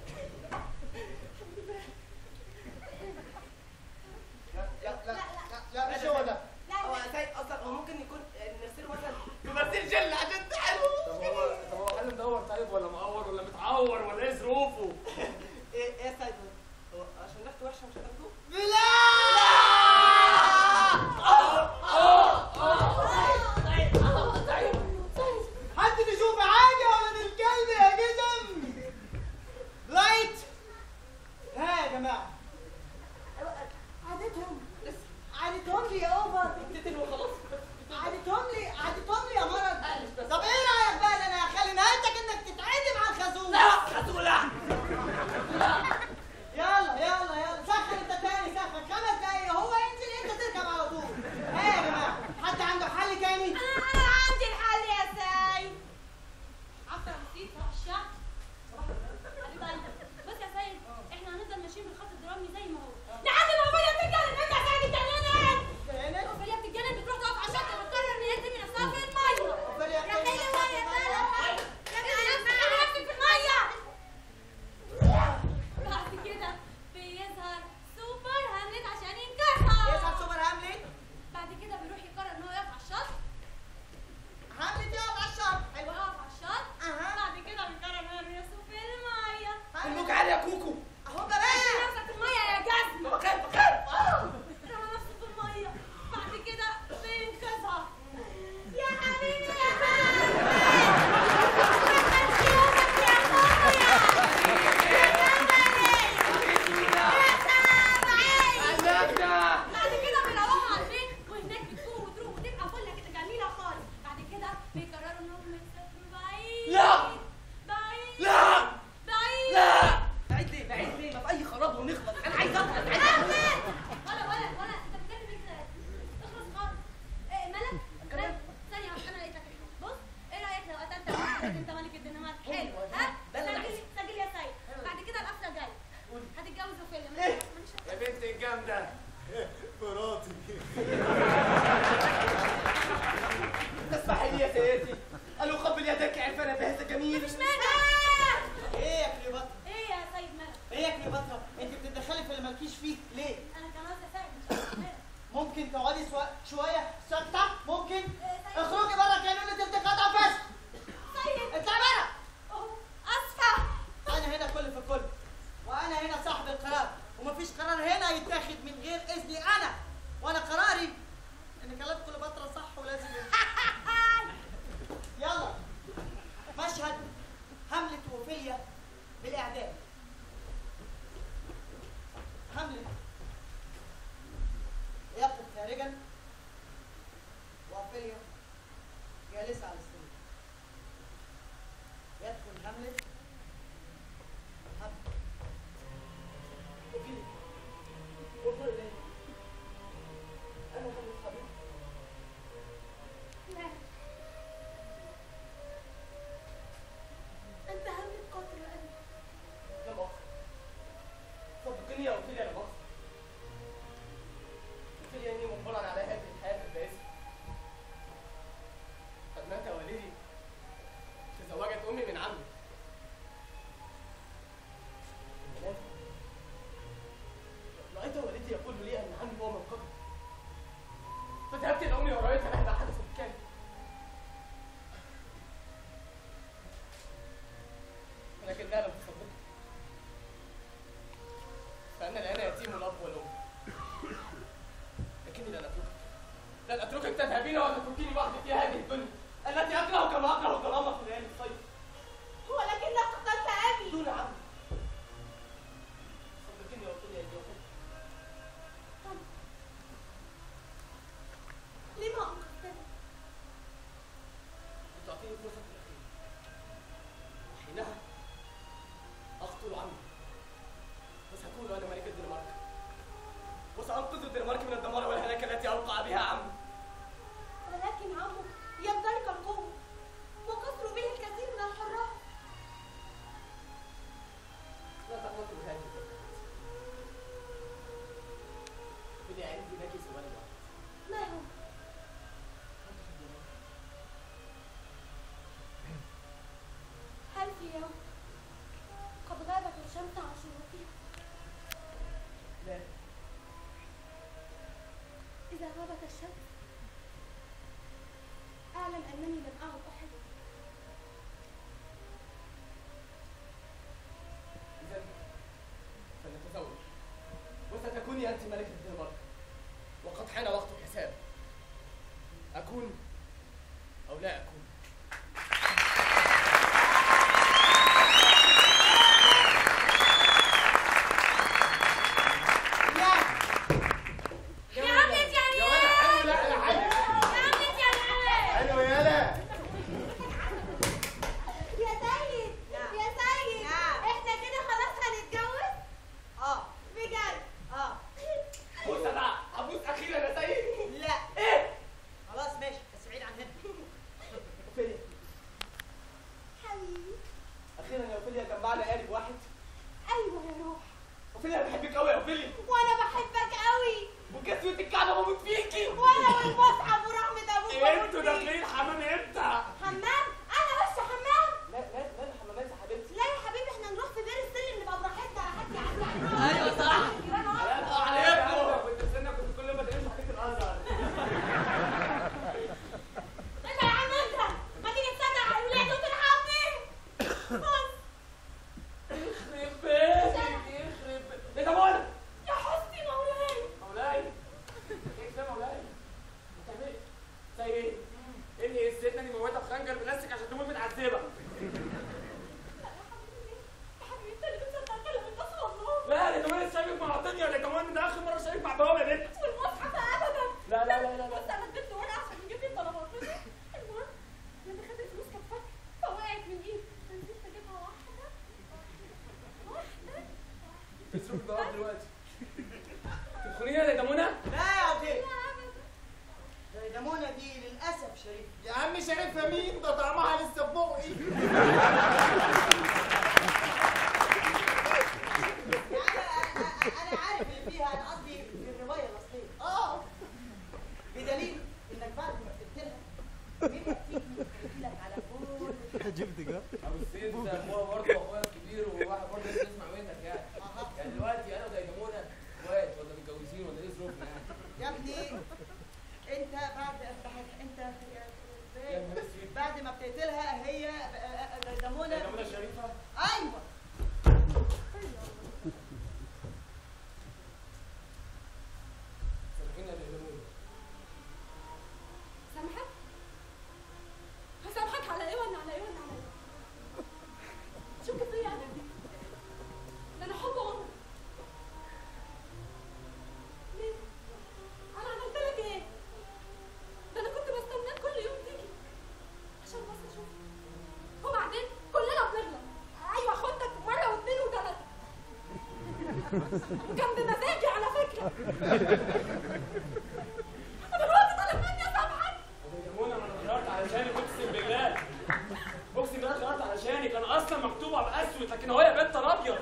لا لا لا لا مش هو ده هو يا سيد اصلا هو ممكن يكون نرسله مثلا بمثل جل عشان تحلو طب هو طب هو حل مدور طيب ولا مقور ولا متعور ولا ايه ظروفه؟ ايه ايه يا سيد هو عشان ريحته وحشه مش هتاخدوه بلا مسؤولة يلا يلا يلا سخن انت تاني سخن خمس دقايق هو ينزل انت تركب على طول ايه يا جماعه حد عنده حل تاني انا عندي الحل يا سيد عفوا يا نسيت صباح الشعب حبيب قلبي بص يا سيد احنا هنفضل ماشيين بالخط الدرامي زي ما هو لحد ما ابويا تتجنن انت يا سيد اتجننت تاني وفيليا بتتجنن بتروح تقف على الشط وتقرر ان هي ترمي نفسها في الميه وفيليا يا حلوه يا بلد يا بلد نفسك في الميه بعد كده بيظهر سوبر هاملت عشان ينكسر يسحب سوبر هاملت بعد كده بيروح يقرر ان هو يقف على الشط هاملت يقف على الشط ايوه يقف على الشط أها. بعد كده بيقرر ان هو يرمي نفسه في الميه الموج عالي يا كوكو اهو ده بقى نفسك في الميه يا جزمه بخاف بخاف رمى نفسه في الميه بعد كده بينقذها يا حبيبي يا بلد النجدة بعد كده بيروحوا على البيت وهناك بتفوق وتروح وتبقى فله كده جميله خالص بعد كده بيقرروا انهم يسافروا بعيد لا. بعيد لا بعيد لا بعيد ليه بعيد ليه ما في اي خراب ونخلص انا عايز اطلع عايز أطلع. ولا ولا ولا انت بتتكلم ازاي اخلص خالص إيه ملك ملك ثانيه واحدة، انا لقيتك بص ايه رايك لو قتلت واحد انت ملك الدنمارك حلو ها ده اللي أنا سجل سجل يا سيد بعد كده القفله جايه هتتجوز وفيلم إيه؟ يا بنت الجامدة مراتي تسمحي لي يا سيدتي أن أقبل يدك عرفانة بهذا الجميل مش مانع ايه يا كليوباترا ايه يا سيد ملك ايه يا كليوباترا انت بتتدخلي في اللي مالكيش فيه ليه انا كمان يا سيد مش مانع. ممكن تقعدي سوا- شويه ساكته ممكن اخرجي بره كانوا انت بتقطع بس سيد اطلعي بره اهو اسفه انا هنا كل في كل وانا هنا صاحب القرار ومفيش قرار هنا يتاخد من غير اذني انا وانا قراري ان كلام كليوباترا صح ولازم يلا مشهد هاملت وفيليا بالاعدام هاملت يقف خارجا وفيليا جالسه على السرير يدخل هاملت هاملت وفيليا انظر الي انا هاملت حبيبي لا انت همك قاتل قلبي لا مؤاخذة صدقني يا أوفيليا لا مؤاخذة أوفيليا إني مجبرا على هذه الحياة البائسة قد مات والدي تزوجت أمي من عمي مات. رأيت والدي يقول لي أن عمي هو من قبل فذهبت إلى أمي ورأيتها مهما حدث كان ولكنها لم تصدقني فأنا الآن يتيم الأب والأم لكني لن أتركك لن أتركك تذهبين وتتركيني وحدي في هذه الدنيا التي أكره كما أكره الظلام في ليالي الصيف ولكنك قتلت ابي دون عمل صدقيني وقل لي يا جوهر لما انقذتني تعطيني فرصة الأخيرة وحينها أقتل عمي وسأكون أنا ملك الدنمارك وسأنقذ الدنمارك من الدمار والهلاك التي أوقع بها عمي ولكن عمك يمتلك القوة وقصر به الكثير من الحراس لا تقنطوا بهذه الكلمات بدي عندي لك سؤال واحد ما هو هل في يوم قد غابت الشمس عن شروقها لا إذا غابت الشمس أعلم أنني لم أعد أحب إذا فلنتزوج وستكوني أنت ملكة الدنمارك وقد حان وقت الحساب أكون أو لا أكون يا عمتي يا يا ولد حلو لا لا حلو يا عمتي يا حلو يالا اوفيليا بحبك قوي يا اوفيليا وانا بحبك قوي وكسوة الكعبة بموت فيكي وانا والمصحف ورحمة ابوك بموت انتوا فيك. داخلين الحمام امتى؟ حمام انا بس حمام لا لا لا الحمامات يا حبيبتي لا يا حبيبي احنا نروح في بير السلم نبقى براحتنا حد يعدي ايوه صح عليكم كنت استنى كنت كل ما تقولش حديث الازهر انت يا عم انت ما تيجي تصدق على الولاد وتلحقني بص يخرب بيتك يخرب بيتك ايه ده منى؟ يا حسني مولاي مولاي ايه ده مولاي؟ بتعملي زي ايه؟ ايه اللي يسيبنا اني موتها بخنجر بلاستيك عشان تموت متعذبه يا حبيبي انت اللي بتصدق كلام الناس والله لا يا جماعه شايفك مع عطيه يا جماعه ده اخر مره شايفك مع بابا يا بنت والمصحف ابدا لا لا لا لا بص انا اديت له ورقه عشان يجيب لي الطلبات المهم لما خدت الفلوس كانت فك فوقعت من ايدي فنزلت اجيبها واحده واحده بتصرف الجواب دلوقتي تدخلينا يا منى لا يا عطيه ديدمونة دي للاسف شريف يا عم شريفها مين ده طعمها لسه في بقي انا انا عارف اللي فيها انا قصدي في الروايه الاصليه اه بدليل انك بعد ما كتبت لها مين تيجي تحكي لك على كل ابو السيد ده اخويا برضه اخويا الكبير وواحد برضه لسه يسمع منك يعني يعني دلوقتي انا وديمونه اخوات ولا متجوزين ولا ايه ظروفنا يعني يا ابني انت بعد انت يا نهار اسود بعد ما بتقتلها هي ديدمونة ديمونه شريفه ايوه سامحينا يا ديمونه سامحك هسامحك على ايه ولا على ايه ولا على ايه شوف كيف فيا انا ده انا حب عمري ليه انا عملت لك ايه ده انا كنت بستناك كل يوم تيجي عشان بس اشوف وبعدين كلنا بنغلط ايوه خدتك مره واثنين وثلاثه وكان بمزاجي على فكره دلوقتي طالب مني اسامحك ديمونه ما انا غيرت علشانك اقسم بالله اقسم بالله غيرت علشانك انا اصلا مكتوب على اسود لكن هو يا بنت ابيض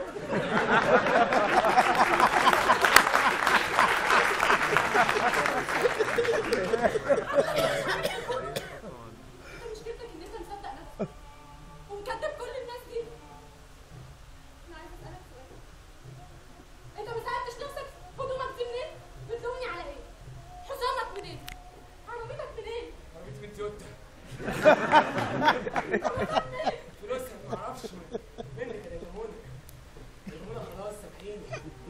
انت مشكلتك ان انت مصدق نفسك ومكذب كل الناس دي انا عايزه اسالك سؤال انت ما سالتش نفسك هدومك دي منين بتلومني على ايه حصانك منين عربيتك منين عربيتي من تويوتا فلوسها ما اعرفش منك يا ديمونه ديمونه خلاص سامحيني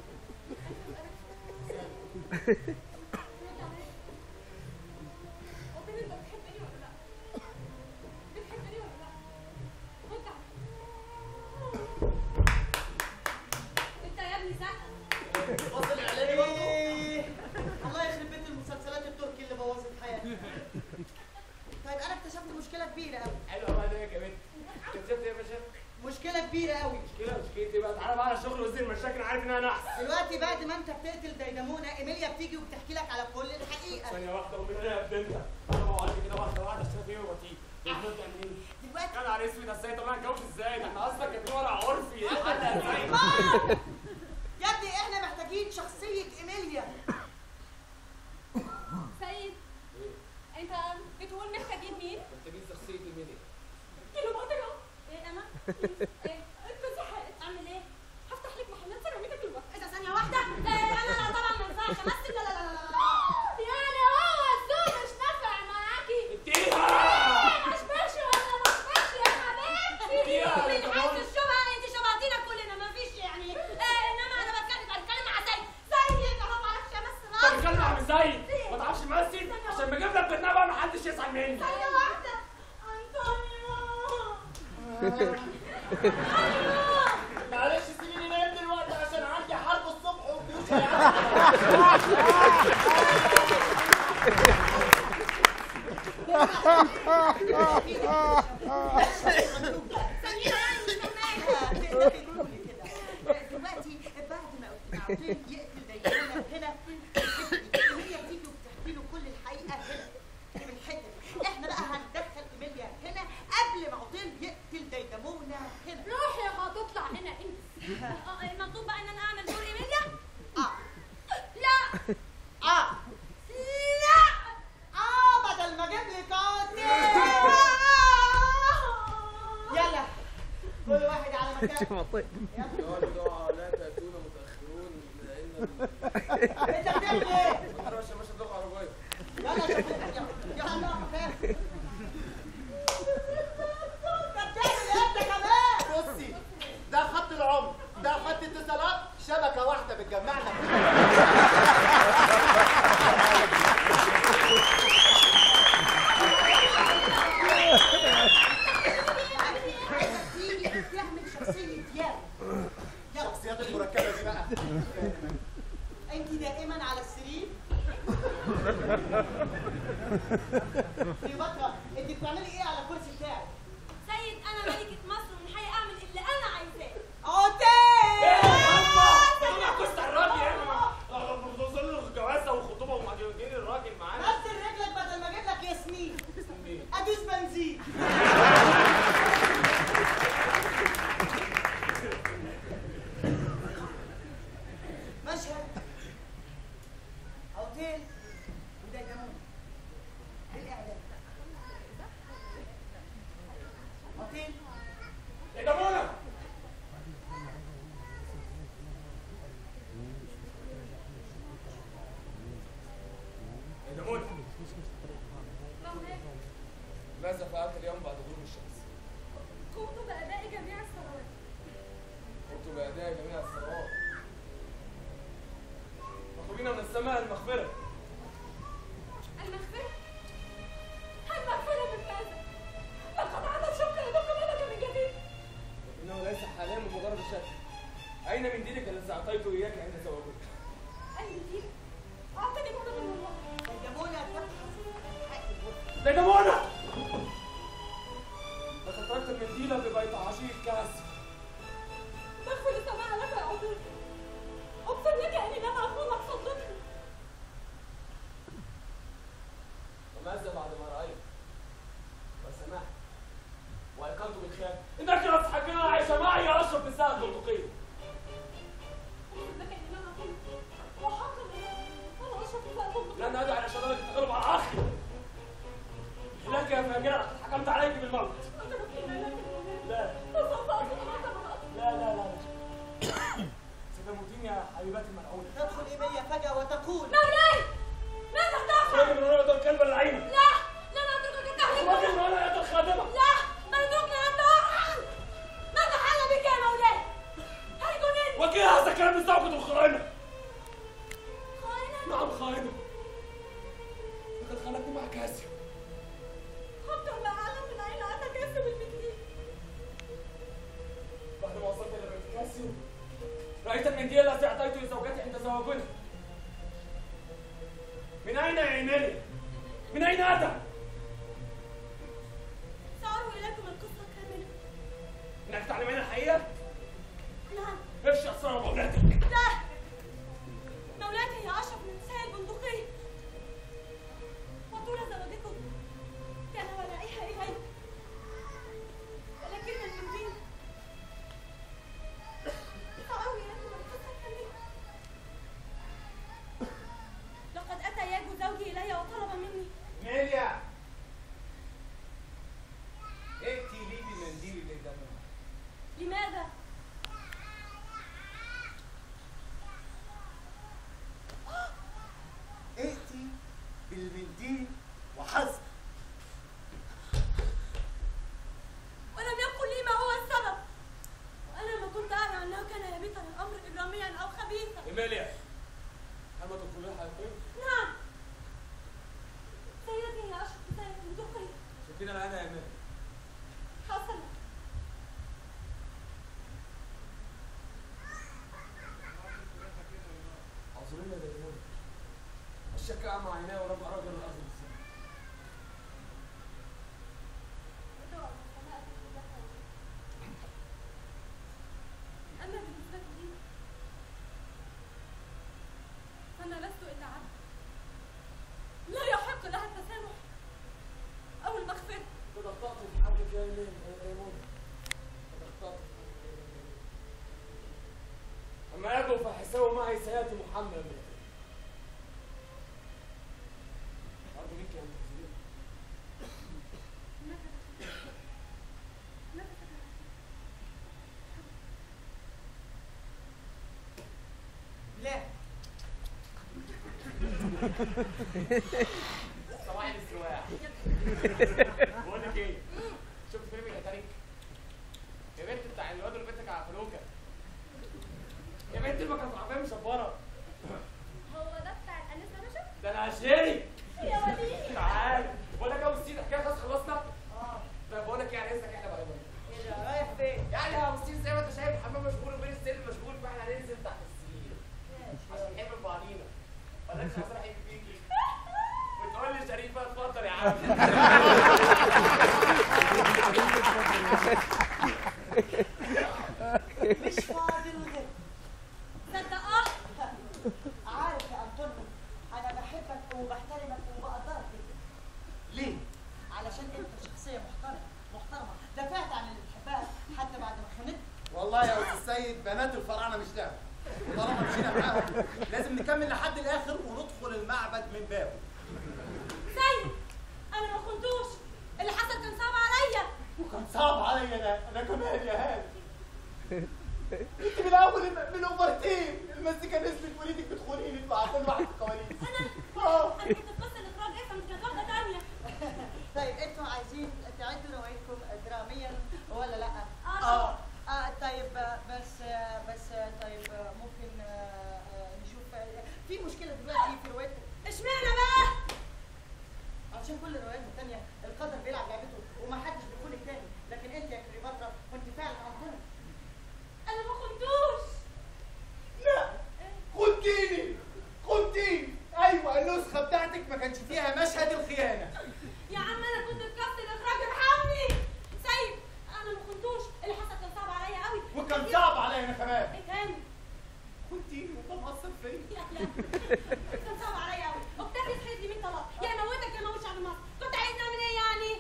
رد عليا قولي انت بتحبني ولا لا بتحبني ولا لا رد عليا انت يا ابني سهل وصل اعلاني برضه الله يخرب بيت المسلسلات التركي اللي بوظت حياتي طيب انا اكتشفت مشكله كبيره قوي حلوه بقى ده يا كمان كتبت ايه يا باشا مشكله كبيره قوي مشكله مشكلتي بقى تعالى بقى على شغل وزير المشاكل عارف ان انا نحس دلوقتي بعد ما انت بتقتل ديدمونه ايميليا بتيجي وبتحكي لك على كل الحقيقه ثانيه واحده ومن هنا يا بنت انا بقعد كده واحده واحده عشان ايه وبطيء البنت منين دلوقتي يا نهار اسود ازاي طب انا هتجوز ازاي ده احنا اصلا كاتبين ورق عرفي ايه حد ازاي مام! يا ابني احنا محتاجين شخصيه ايميليا سيد انت بتقول محتاجين مين؟ محتاجين شخصيه الميديا كيلو بطرة ايه انا؟ ايه انت زهقت اعمل ايه؟ هفتح لك محلات سيراميكا دلوقتي اذا ثانيه واحده آه، انا لا طبعا ما ينفعش امثل لا لا لا لا لا يعني هو السوق مش نافع معاكي اديها ايه مش ماشي ولا مش ماشي يا حبيبتي اديها يا من كمان حيث الشبهه انت شبهتينا كلنا ما فيش يعني آه انما انا بتكلم بتكلم مع سيد سيد انا ما اعرفش امثل طب اتكلم عن زيد ما تعرفش تمثل عشان بجيب لك بيتنا بقى محدش يزعل مني ثانيه واحده انطونيو معلش سيبيني نام دلوقتي عشان عندي حرب الصبح والجيوش هيعدوا. ثانيه يعني مش فاهماها دلوقتي بعد ما عطيه يقتل ديدمونه هنا ايميليا بتيجي وبتحكي له كل الحقيقه هنا في الحته دي احنا بقى هندخل ايميليا هنا قبل ما عطيه يقتل ديدمونه هنا روحي هتطلع هنا انت المطلوب بقى ان انا اعمل دور ايميليا كل واحد على مكانه يقعدوا لا تأتون متأخرون لأن انت بتعمل ايه؟ أنا ماشي ماشي اللغة العربية يلا شوف يلا يلا مكانك انت بتعمل ايه انت كمان؟ بصي ده خط العمر ده خط اتصالات شبكه واحده بتجمعنا تيجي تعمل شخصية دياب يلا الشخصيات المركبه دي بقى انت دائما على السرير في بكره انت بتعملي ايه على الكرسي بتاعك؟ سيد انا ملكة مصر ومن حقي اعمل اللي انا عايزاه اوتيل انا كنت الراجل يعني بوصل له جوازه وخطوبه ومجاوبين الراجل معانا نزل رجلك بدل ما اجيب لك ياسمين ادوس بنزين مشهد اوتيل وده جنون بالاعلام اوتيل ايه ده منى ايه ده منى مولاي ماذا فعلت اليوم بعد غروب الشمس؟ قمت باداء جميع الصلوات قمت بأداء جميع الصلوات تطلبين من السماء المغفرة المغفرة المغفرة من ماذا؟ لقد عاد شوق يدق منك من جديد إنه ليس حاليا بمجرد الشك أين من دينك الذي أعطيته إياك عند زواجك؟ أي دين؟ أعتقد أنا من الله الجمونة تبحث حق الوقت ده ده منى لقد تركت المنديل ببيت عشيق كاسر بدخل السماء لك يا عطية أقسم لك أني لن أخونك صدقني وماذا بعد ما رأيت وسمعت وأيقنت بالخيانة انك اضحك عايشه معي يا اشرف نساء البندقيه أقسم لك أني لن أخونك وحقا أنا أشرف نساء البندقية لن ادعي على شطارك التغلب على اخي لك يا فاجرة قد حكمت عليك بالموت أتركني لك لا وسوف أكون معك من أطلب لا لا لا ستموتين يا حبيبتي الملعونة تدخل إلي فجأة وتقول مولاي ماذا تفعل؟ خرج من هنا الكلب اللعينة لا لن أتركك تهلك خرج من هنا يا الخادمة لا مرزقني أن أفعل ماذا حل بك يا مولاي؟ هل جننت؟ وكيل هذا الكلام من زوجة الخائنة خائنة نعم خائنة لقد خانتني مع كاسي حقا لا أعلم من أين أتى كاسب المثلي بعد ما وصلت إلى بيت كاسي رأيت المنديل الذي أعطيته لزوجتي عند زواجنا من أين يا إيميلي؟ من أين أتى؟ سأروي إليكم القصة كاملة إنك تعلمين الحقيقة؟ نعم افشي أسرار مولاتك لا مولاتي هي أشرف من نساء البندقية وطول زواجكم كان ولائها إلي ولكن المنديل سأروي إليكم القصة كاملة لقد أتى ياجو زوجي إلي وطلب مني ميليا ائتي لي بمنديل للدموع لماذا؟ ائتي بالمنديل وحسب ولم يقل لي ما هو السبب وأنا ما كنت أعلم أنه كان يبيتا الأمر إجراميا أو خبيثا إيميليا هل ما تقولين حقيقي؟ نعم سيدتي يا أشرف سيد البندقية شكينا الآن يا إيميليا حسنا اعذروني يا ديمون الشك أعمى عيني ولم أرى غير الأرض بالسماء أما بالنسبة لي فأنا لست إلا عبد لا يحق لها التسامح أو المغفرة قد أخطأت في حقك يا إيميليا يا ديمون قد أخطأت أما يبدو فحسابه معي سيأتي محمد أرجو منك أن تخزني ماذا ماذا صباح الاستواء بقول لك ايه شفت فيلم الاتاريك يا بنت بتاع الواد اللي بنتك على فلوكه يا بنت ما كانت عربيه مشبره هو ده بتاع الانسه باشا ده انا هشتري يا وليد تعال بقول لك ابو ستين حكايه خلاص خلصنا اه طيب بقول لك ايه يعني اذنك احنا بقى ايه ده رايح فين؟ يعني يا ابو ستين زي ما انت شايف الحمام مشغول وبين السرير مشغول فاحنا هننزل تحت السرير عشان نحب بعضينا ولا انت عايز احب بيكي وتقول لي شريفه اتفضل يا عم مش فاضي الغد صدق اه عارف يا انطونيو انا بحبك وبحترمك وبقدرك جدا ليه؟ علشان انت شخصيه محترمه محترمه دافعت عن اللي بتحبها حتى بعد ما خانتك والله يا استاذ سيد بنات الفراعنه مش لعبه طالما مشينا معاهم لازم نكمل لحد الاخر وندخل المعبد من بابه سيد انا ما خنتوش اللي حصل كان صعب عليا وكان صعب عليا انا انا كمان يا هاني انت من اول من الاوفرتين المزيكا نزلت وليدك بتخونيني مع كل واحد في الكواليس انا اه انا كنت في قصه الاخراج افهم كانت واحده تانيه طيب انتوا عايزين تعدوا روايتكم دراميا ولا لا؟ اه آه طيب آه، بس آه، بس آه، طيب آه، ممكن آه، آه، نشوف آه، في مشكله دلوقتي في روايتكم اشمعنى بقى عشان كل الروايات التانية القدر بيلعب لعبته ومحدش بيكون التاني لكن انت يا كليوباترا كنت فعلا انطونيو انا ما خنتوش لا خدتيني خدتيني ايوه النسخه بتاعتك ما كانش فيها مشهد الخيانه يا عم انا كنت في كاست الاخراج ارحمني سيد انا ما خنتوش اللي حصل كان صعب عليا قوي وكان صعب عليا انا كمان ايه تاني خدتيني وطمعصر فيا يا لا كان صعب عليا قوي وبتاخد حيط لي 100 طلاق يا موتك يا موت شعب مصر كنت عايز نعمل ايه يعني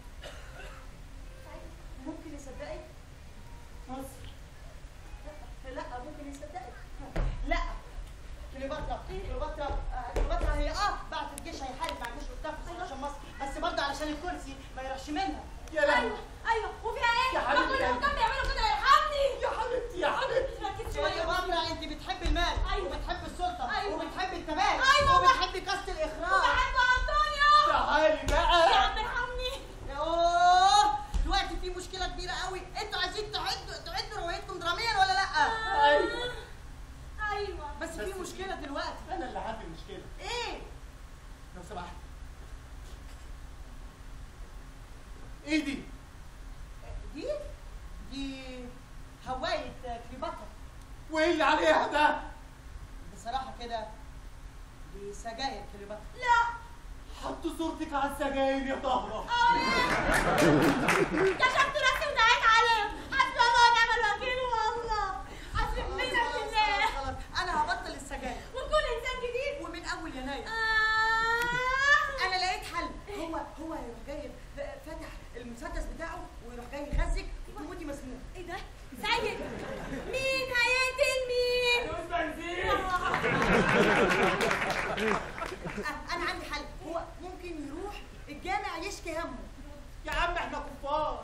ممكن يصدقك؟ مصر لا ممكن يصدقك لا كليوباترا كليوباترا آه، كليوباترا هي اه بعتت جيشها يحارب مع جيش قدام عشان مصر بس برضه علشان الكرسي ما يروحش منها يا لهوي ايوه ايوه وفيها ايه؟ يا ما حبيبتي كل يا الحكام بيعملوا كده ارحمني يا حبيبتي يا حبيبتي ركز شويه كليوباترا انت بتحب المال أيوة. وبتحب السلطه أيوة. وبتحب التباهي أيوة. وبتحب كاست الاخراج بحب انطونيو تعالي يا بقى عم ارحمني اوه دلوقتي في مشكله كبيره قوي انتوا عايزين تعدوا تعدوا روايتكم دراميا ولا لا ايوه ايوه بس في مشكله دلوقتي انا اللي عندي مشكله ايه لو سمحت ايه دي؟ دي دي هوايه كليوباترا وايه اللي عليها ده؟ بصراحه كده دي سجاير كليوباترا لا حطوا صورتك على السجاير يا طهرة كشفت راسي ودعيت عليه حسبي الله ونعم الوكيل والله حسبي منا خلاص بالله خلاص انا هبطل السجاير وكل انسان جديد ومن اول يناير آه. انا لقيت حل هو هو هيروح جاي فاتح المسدس بتاعه ويروح جاي يغزك تموتي مسموم ايه ده؟ سيد مين هيقتل مين؟ فلوس بنزين أه، انا عندي حل هو ممكن يروح الجامع يشكي همه يا عم احنا كفار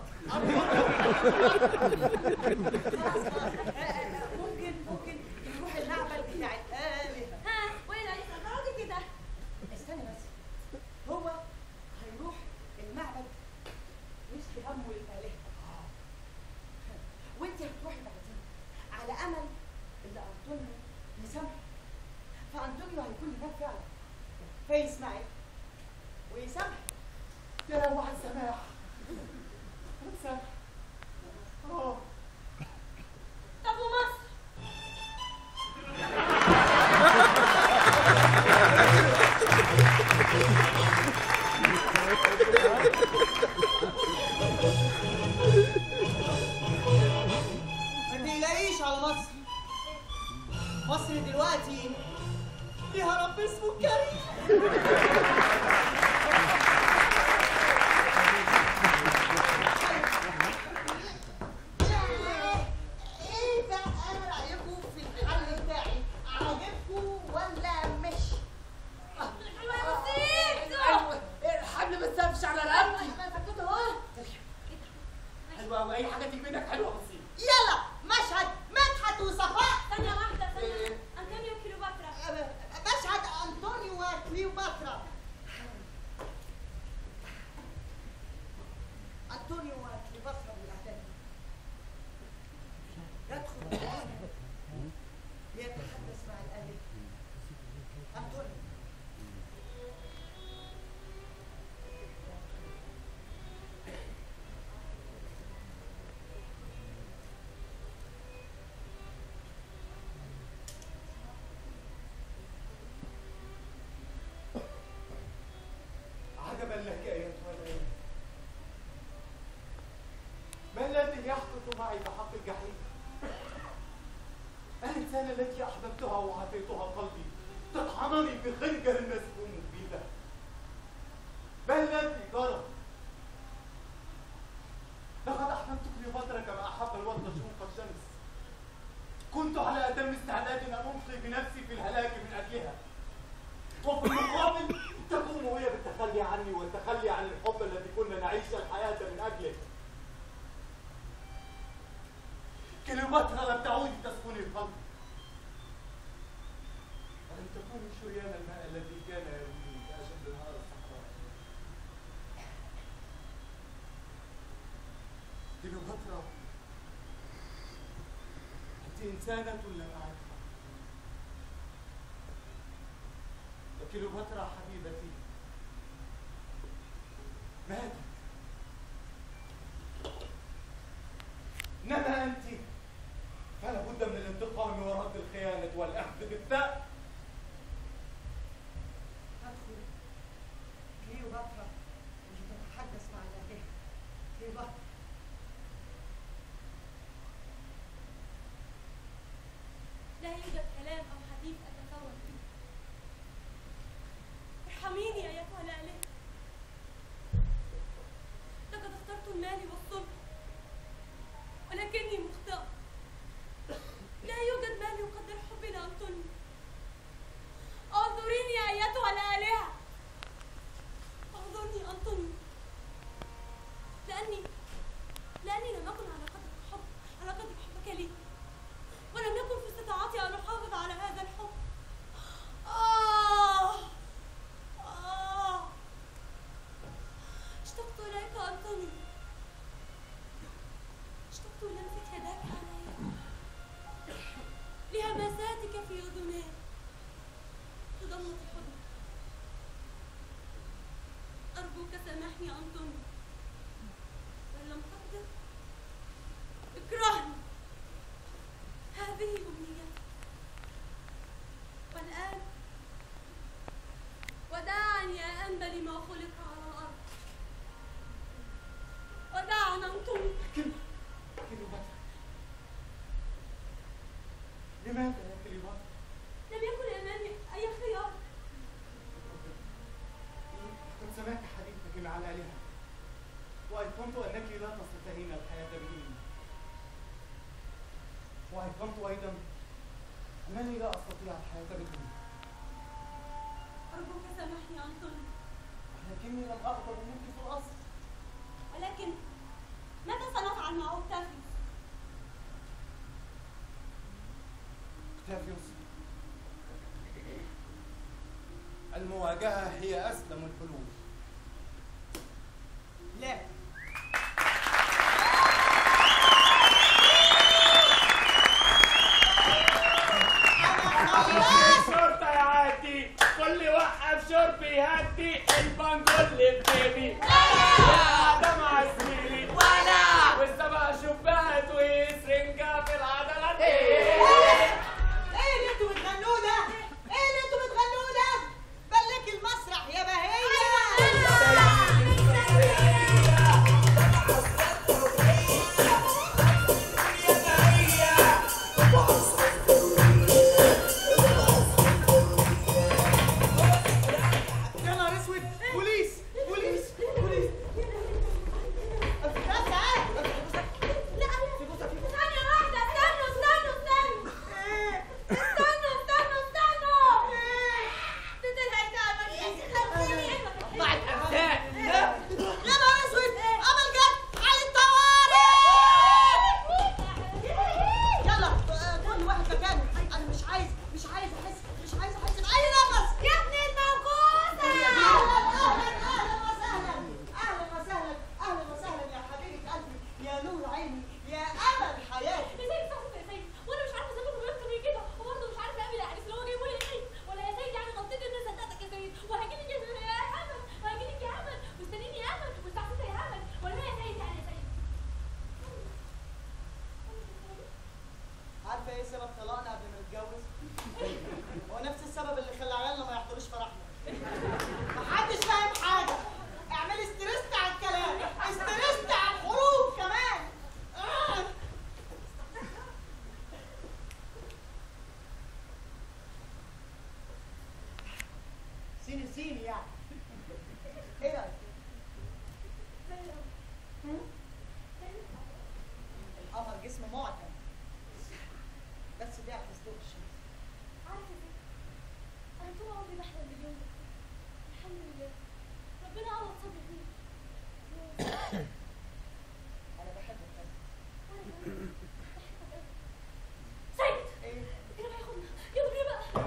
خلاص خلاص أه، أه، ممكن ممكن يروح المعبد بتاع الآلهة ها وايه اللي هيخرجك كده؟ استنى بس هو هيروح المعبد يشكي همه للآلهة وانت هتروحي بعدين على امل ان انطونيو يسامحك فانطونيو هيكون هناك فعلا فيسمعك ويسامحك يا لهوي على السماح السماح اه طب ومصر؟ ما تقلقيش على مصر مصر دلوقتي ليها رب اسمه كريم ايه بقى رايكم في الحل بتاعي عاجبكم ولا مش حلوة يا بسيط ايوه الحبل ما تسافش على رقبتي ما فكرت اهو حلوه قوي اي حاجه تيجي منك حلوه بسيط يلا مشهد مدحت وصفاء ثانية واحدة ثانية أنطونيو كليوباترا مشهد انطونيو وكليو الذي يحدث معي بحق الجحيم الإنسان التي أحببتها وعطيتها قلبي تطعنني بخنجر مسموم بيده ما الذي جرى؟ لقد أحببت كليوباترا كما أحب الوطن شروق الشمس كنت على أتم استعداد أن ألقي بنفسي في الهلاك من أجلها وفي المقابل تقوم هي بالتخلي عني والتخلي عن الحب الذي كنا نعيش الحياة من أجله كليوباترا لم تعودي تسكني القلب ولم تكوني شريان الماء الذي كان يرويني كأشد نهار الصحراء كليوباترا أنت إنسانة لم أعرفها وكليوباترا حبيبتي ماتت إنما أنت فلا بد من الانتقام ورد الخيانة والأخذ بالثأر ادخل كليوباترا لتتحدث مع الآلهة كليوباترا لا يوجد كلام أو حديث أتفوه فيه ارحميني أيتها الآلهة لقد اخترت المال والصلح ولكني مخطئة لا يوجد مال يقدر حبي لأنطونيو اعذريني أيتها الآلهة اعذرني أنطونيو لأني لأني لم أكن على قدر الحب على قدر حبك لي ولم يكن في استطاعتي أن أحافظ على هذا الحب آه آه اشتقت إليك أنطونيو اشتقت لمسة يداك علي لهمساتك في أذني لضمة حضنك أرجوك سامحني يا أنطونيو وإن لم تقدر اكرهني هذه أمنيتي والآن وداعا يا أنبل ما خلق على الأرض وداعا أنطونيو كليوباترا لماذا يا كليوباترا؟ لم يكن أمامي أي خيار قد سمعت حديثك مع الآلهة وأيقنت أنك لا تستطيعين الحياة بدوني وأيقنت أيضا أنني لا أستطيع الحياة بدوني أرجوك سامحني يا أنطونيو ولكني لم أغضب منك في الأصل ولكن ماذا سنفعل مع أوكتافيوس؟ أوكتافيوس المواجهة هي أسلم الحلول لا الشرطة يعدي كل وقف شرب يهدي البنجول بيبي يا آدم عسيلي ولا والسبع شبهات وسرنجة في العضلات ايه اللي انتوا بتغنوه ده؟ ايه اللي انتوا بتغنوه ده؟ بلك المسرح يا بهية يا نهار اسود بوليس بوليس بوليس لا ثانية واحدة استنوا استنوا استنوا استنوا استنوا استنوا ده الهيدا مليان خلوني يا نهار اسود عمل جد على الطوارئ يلا آه، كل واحد مكانه انا مش عايز مش عايز احس مش عايز احس باي نفس يا ابن الموقوسة اهلا اهلا وسهلا اهلا وسهلا اهلا وسهلا يا حبيبه قلبي يا نور عيني يا امل حياتي يا سيدي صح يا سيدي وانا مش عارفه اظبط الوقت ليه كده وبرضه مش عارفه اقابل العريس اللي هو جايبه لي العيد ولا يا سيدي يعني غلطتي ان انا صدقتك يا سيدي وهجي لك يا امل وهجي لك يا امل واستنيني يا امل واستعطيك يا امل ولا يا سيدي يعني يا سيدي عارفه ايه سبب طلاقنا قبل ما نتجوز؟ هو نفس السبب اللي خلى عيالنا ما يحضروش فرحنا. محدش فاهم حاجه. اعملي استرست على الكلام، استرست على الحروف كمان. اسمه معتم بس ده تصدق الشمس عارفه ايه انا طول عمري بحلم باليوم ده الحمد لله ربنا عوض صبري فيه انا بحبك قوي وانا كمان بحبك قوي سيد ايه الكلام هياخدنا يلا بينا بقى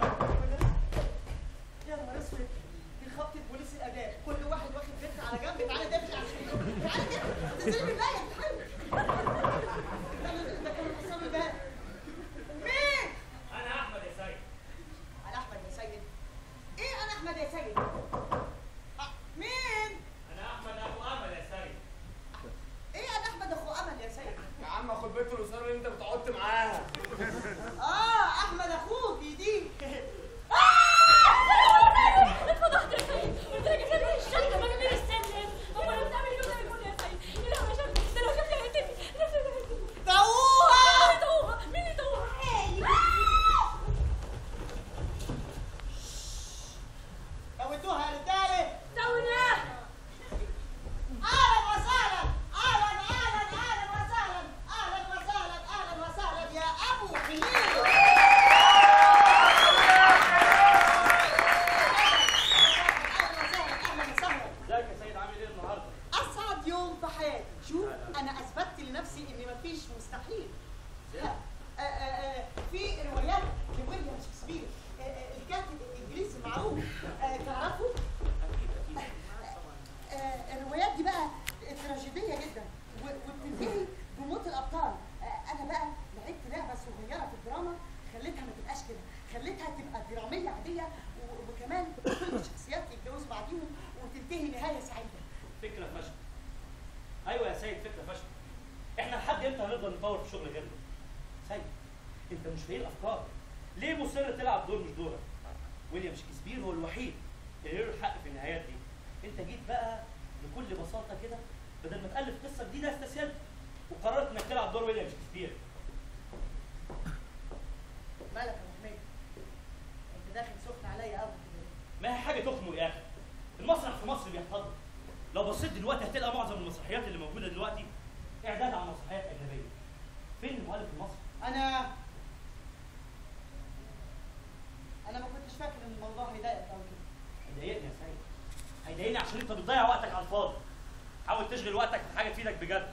يا نهار اسود دي خبطة بوليس الاداء كل واحد واخد بنت على جنب تعالى دافع على الشريك تعالى كده تنزلي من بالك تعالى ده ده كان حسام الباب مين انا احمد يا سيد انا احمد يا سيد ايه انا احمد يا سيد أه، مين انا احمد ابو امل يا سيد ايه انا احمد اخو امل يا سيد يا عم اخد بنت الاسره اللي انت بتقعد معاها اه احمد اخوكي دي اتفضحت يا سيد قلت لك يا سيد الشنطه ما جابليش السلم هو انا بتعمل ايه ولا يقول يا سيد لا ما شافني ده لو شافني هيقتلني لا لا لا دوها توها مين اللي توها موتوها يا رجاله تونا اهلا وسهلا اهلا اهلا اهلا وسهلا اهلا وسهلا اهلا وسهلا يا ابو حميد اهلا وسهلا اهلا وسهلا ازيك يا سيد عامل ايه النهارده اسعد يوم في حياتي شوف انا اثبتت لنفسي ان مفيش مستحيل ها، آه، آه، آه، في روايات لويليام شكسبير آه، آه، الكاتب الانجليزي المعروف آه، تعرفوا آه، الروايات دي بقى تراجيديه جدا و- وبتنتهي بموت الابطال آه، انا بقى لعبت لعبه صغيره في الدراما خليتها ما تبقاش كده خليتها تبقى دراميه عاديه و- وكمان كل الشخصيات يتجوزوا بعضيهم وتنتهي نهايه سعيده فكره فاشله ايوه يا سيد فكره فاشله احنا لحد امتى هنفضل نطور في شغل غيرنا سيد انت مش فاهم الافكار ليه مصر تلعب دور مش دورك ويليام شكسبير هو الوحيد اللي له الحق في النهايات دي انت جيت بقى بكل بساطه كده بدل ما تالف قصه جديده استسهلت وقررت انك تلعب دور ويليام شكسبير مالك يا ابو حميد انت داخل سخن عليا قوي ما هي حاجه تخنق يا اخي المسرح في مصر بيحتضر لو بصيت دلوقتي هتلاقي معظم المسرحيات اللي موجوده دلوقتي اعداد عن مسرحيات اجنبيه فين المؤلف المصري انا انا ما كنتش فاكر ان الموضوع هيضايقك قوي كده هيضايقني يا سيد هيضايقني عشان انت بتضيع وقتك على الفاضي حاول تشغل وقتك في حاجه تفيدك بجد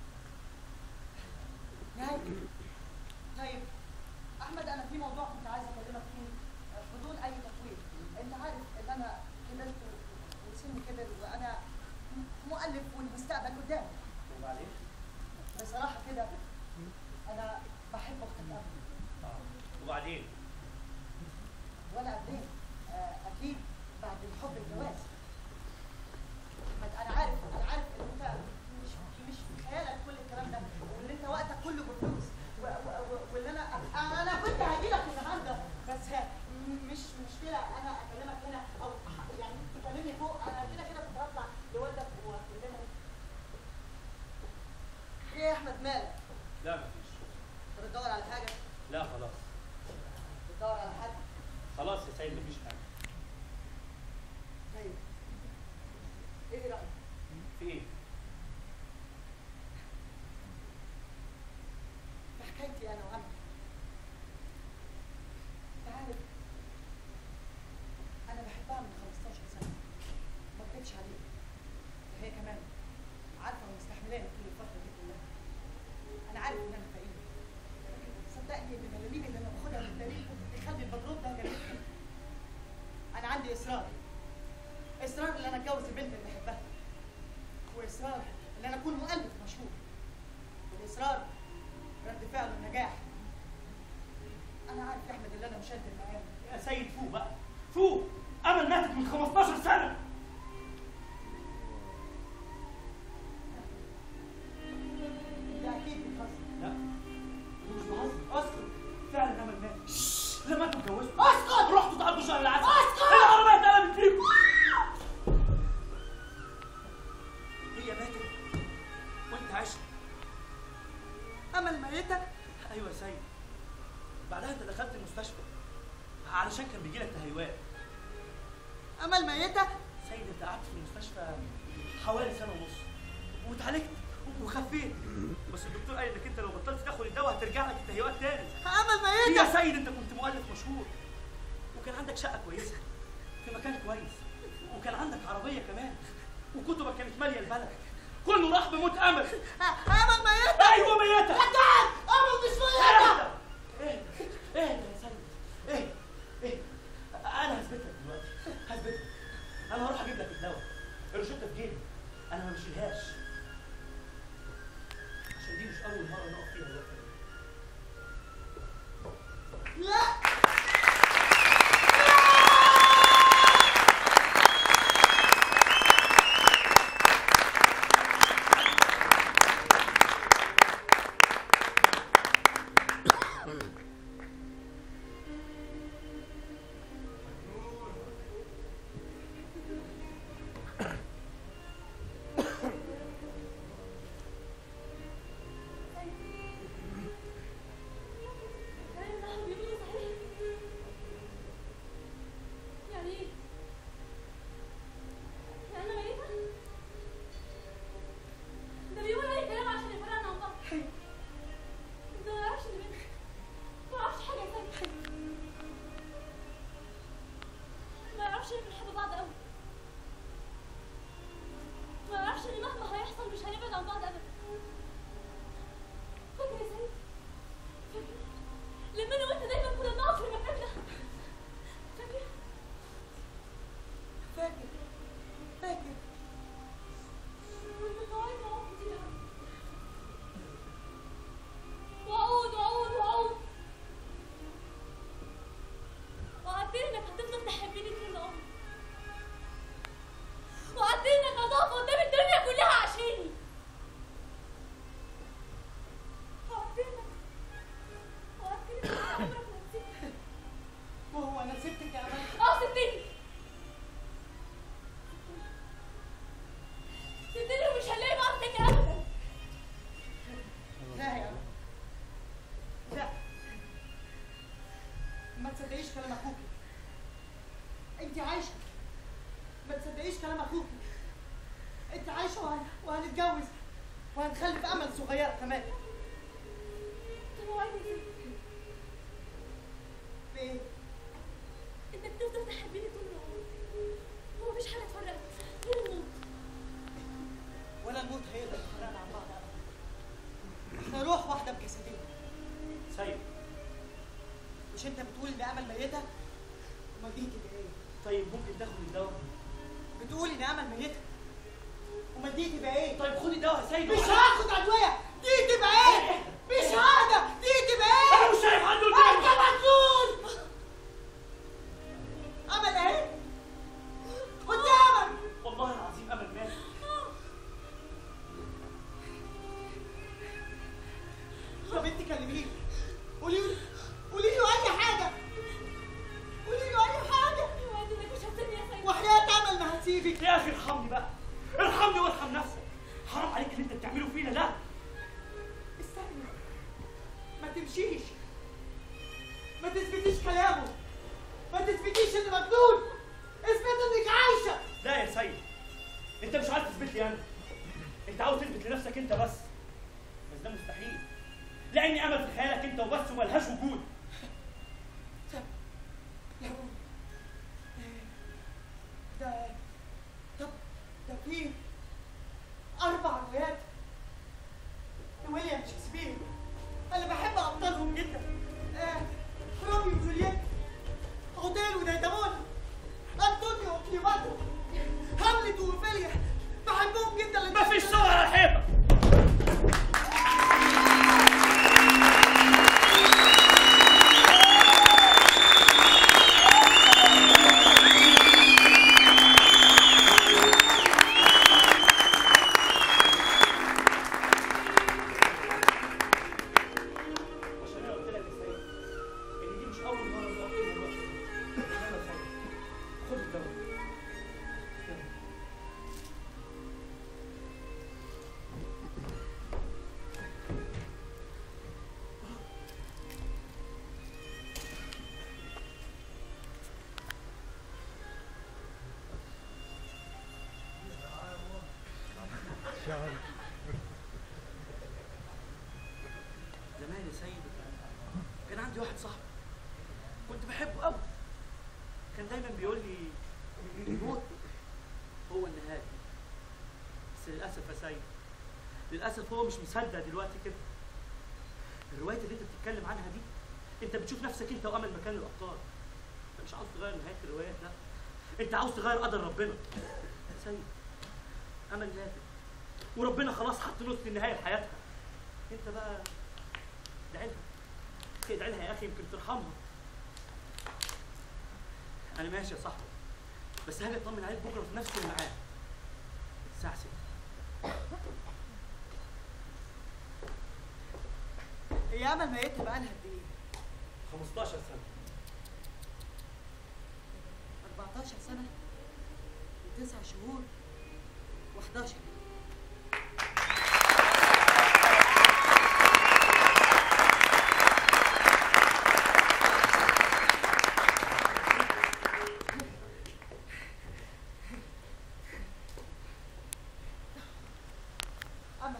نهاية طيب احمد انا في موضوع كنت عايز اكلمك فيه بدون اي تطويل انت عارف ان انا كبرت و- وسني كبر وانا م- مؤلف والمستقبل قدامي وبعدين بصراحه كده انا بحب اختك قوي اه وبعدين ولا قبلين آه، اكيد بعد الحب الجواز احمد انا عارف انا عارف ان انت مش مش في خيالك كل الكلام ده وان انت وقتك كله بفلوس و- و- و- واللي انا انا كنت هاجي لك النهارده بس م- مش مشكله انا اكلمك هنا او ح- يعني تكلمني فوق انا كده كده كنت هطلع لوالدك واكلمه ايه يا احمد مالك؟ لا مفيش انت بتدور على حاجه؟ لا خلاص بتدور على حد؟ خلاص يا سيد مفيش حاجه طيب ايه رايك؟ في ايه في حكايتي انا وامل انت عارف انا بحبها من 15 سنه ما اكذبش عليك وهي كمان عارفه ومستحملاني طول الفتره دي كلها انا عارف ان انا فقير صدقني ان الملاليم اللي انا باخدها من الدليل بتخلي البدروت ده جميل انا عندي اصرار اصرار ان انا اتجوز البنت اللي بحبها واصرار ان انا اكون مؤلف مشهور والاصرار رد فعل النجاح انا عارف يا احمد اللي انا مشدد معاه يا سيد فوق بقى فوق امل ماتت من 15 سنه ده اكيد بتهزر لا مش بهزر اسكت فعلا امل مات لما انتوا اتجوزتوا اسكت رحتوا تقضوا شهر العسل اسكت! العربيه اتقلبت فيكم هي ماتت وانت عشت امل ميته ايوه يا سيد بعدها انت دخلت المستشفى علشان كان بيجيلك تهيؤات امل ميته سيد انت قعدت في المستشفى حوالي سنه ونص واتعالجت وخفيت بس الدكتور قال انك انت لو بطلت تاخد الدواء هترجع لك التهيؤات تاني امل يا ميتة سيد انت كنت مؤلف مشهور وكان عندك شقه كويسه في مكان كويس وكان عندك عربيه كمان وكتبك كانت ماليه البلد كله راح بموت امل امل ميتة ايوه ميتة خدام امل مش ميتة ايه ايه يا سيد ايه ايه انا هثبت لك دلوقتي هثبت لك انا هروح اجيب لك الدواء الروشته في جيبي انا ما بشيلهاش عشان دي مش اول مره نقف فيها الوقت ده لا يعني ايه؟ يعني انا ميتة؟ ده بيقول اي كلام عشان يفرقنا عن بعض انت ما تعرفش اللي بينا ما تعرفش حاجة تانية ما يعرفش ان بنحب بعض قوي ما يعرفش ان مهما هيحصل مش هنبعد عن بعض ابدا فاكر يا سيد فاكر لما انا وانت دايما كنا بنقعد في المكان ده فاكر فاكر فاكر كنت قاعد معاهم كتير قوي وعود وعود وعود وقعدت لي انك هتفضل تحبني طول عمري وقعدت لي انك هتقف قدام الدنيا كلها عشاني وقعدت لي انك وقعدت لي انك عمرك ما تسيبني وهو انا سبتك يا امل اه سبتني سبتني ومش هنلاقي بعض تاني ابدا لا يا امل لا ما تصدقيش كلام اخوك انت عايشه ما تصدقيش كلام اخوك انت عايشه وهن... وهنتجوز وهنخلف امل صغيره كمان طب وعدني بايه انك تفضل تحبني طول العمر ومفيش حاجه تفرقنا غير الموت ولا الموت هيقدر يفرقنا عن بعض ابدا احنا روح واحده بجسدين سيد مش انت بتقول ان امل ميته امال دي تبقى ايه طيب ممكن تاخد الدواء بتقول ان امل ميته امال دي تبقى ايه طيب خد الدواء يا سيد مش هاخد ادويه دي تبقى ايه مش هذا دي تبقى ايه انا مش شايف حد انت قدامي مجنون امل اهي قدامك والله العظيم امل مات طب انت كلميني قولي له قولي له اي حاجه قولي له اي حاجه وعدني انك مش هتسيبني يا سيد وحياه امل ما هتسيبك يا اخي ارحمني بقى ارحمني وارحم نفسك حرام عليك اللي انت بتعمله فينا ده استنى ما تمشيش ما تثبتيش كلامه ما تثبتيش انه مجنون اثبت انك عايشه لا يا سيد انت مش عارف تثبت لي انا انت عاوز تثبت لنفسك انت بس بس ده مستحيل لاني امل في خيالك انت وبس وملهاش وجود ده طب ده في اربع روايات لويليام شكسبير انا بحب ابطالهم جدا آه، روميو وجولييت اوتيل وديدمون انطونيو وكليوباترا هاملت وفيليا بحبهم جدا لأن- مفيش صور على الحيطه عشان انا قلت لك يا سيد ان دي مش اول مره نقف فيها الوقت ده يلا يا سيد خد الدواء يلا. عندي واحد صاحبي كنت بحبه قوي كان دايما بيقول لي الموت هو النهايه بس للاسف يا سيد للاسف هو مش مصدق دلوقتي كده الروايه اللي انت بتتكلم عنها دي انت بتشوف نفسك انت وامل مكان الابطال انت مش عاوز تغير نهايه الروايات لا انت عاوز تغير قدر ربنا يا سيد امل ماتت وربنا خلاص حط نص النهايه في حياتها انت بقى ادعي لها ادعي لها يا اخي يمكن ترحمها انا ماشي يا صاحبي بس هاجي اطمن عليك بكره في نفس الميعاد الساعه 6 هي امل ميت بقى لها قد ايه 15 سنه 14 سنه وتسع شهور و11 امل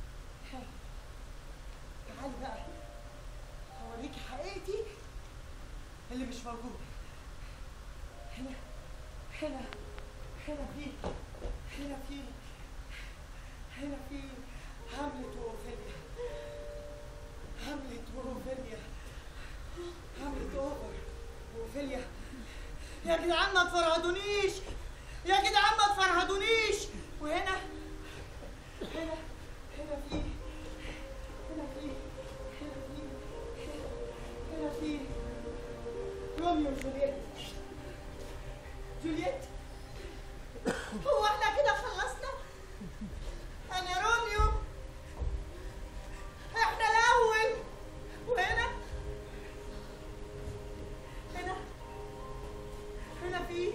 تعالي بقى هوريكي حقيقتي اللي مش موجوده هنا هنا هنا في هنا في هنا في هاملت وأوفيليا هاملت وأوفيليا هاملت أوفر وأوفيليا يا جدعان ما تفرهدونيش يا جدعان ما تفرهدونيش وهنا هنا هنا في هنا في هنا في هنا في روميو وجولييت جولييت هو احنا كده خلصنا انا روميو احنا الاول وهنا هنا هنا في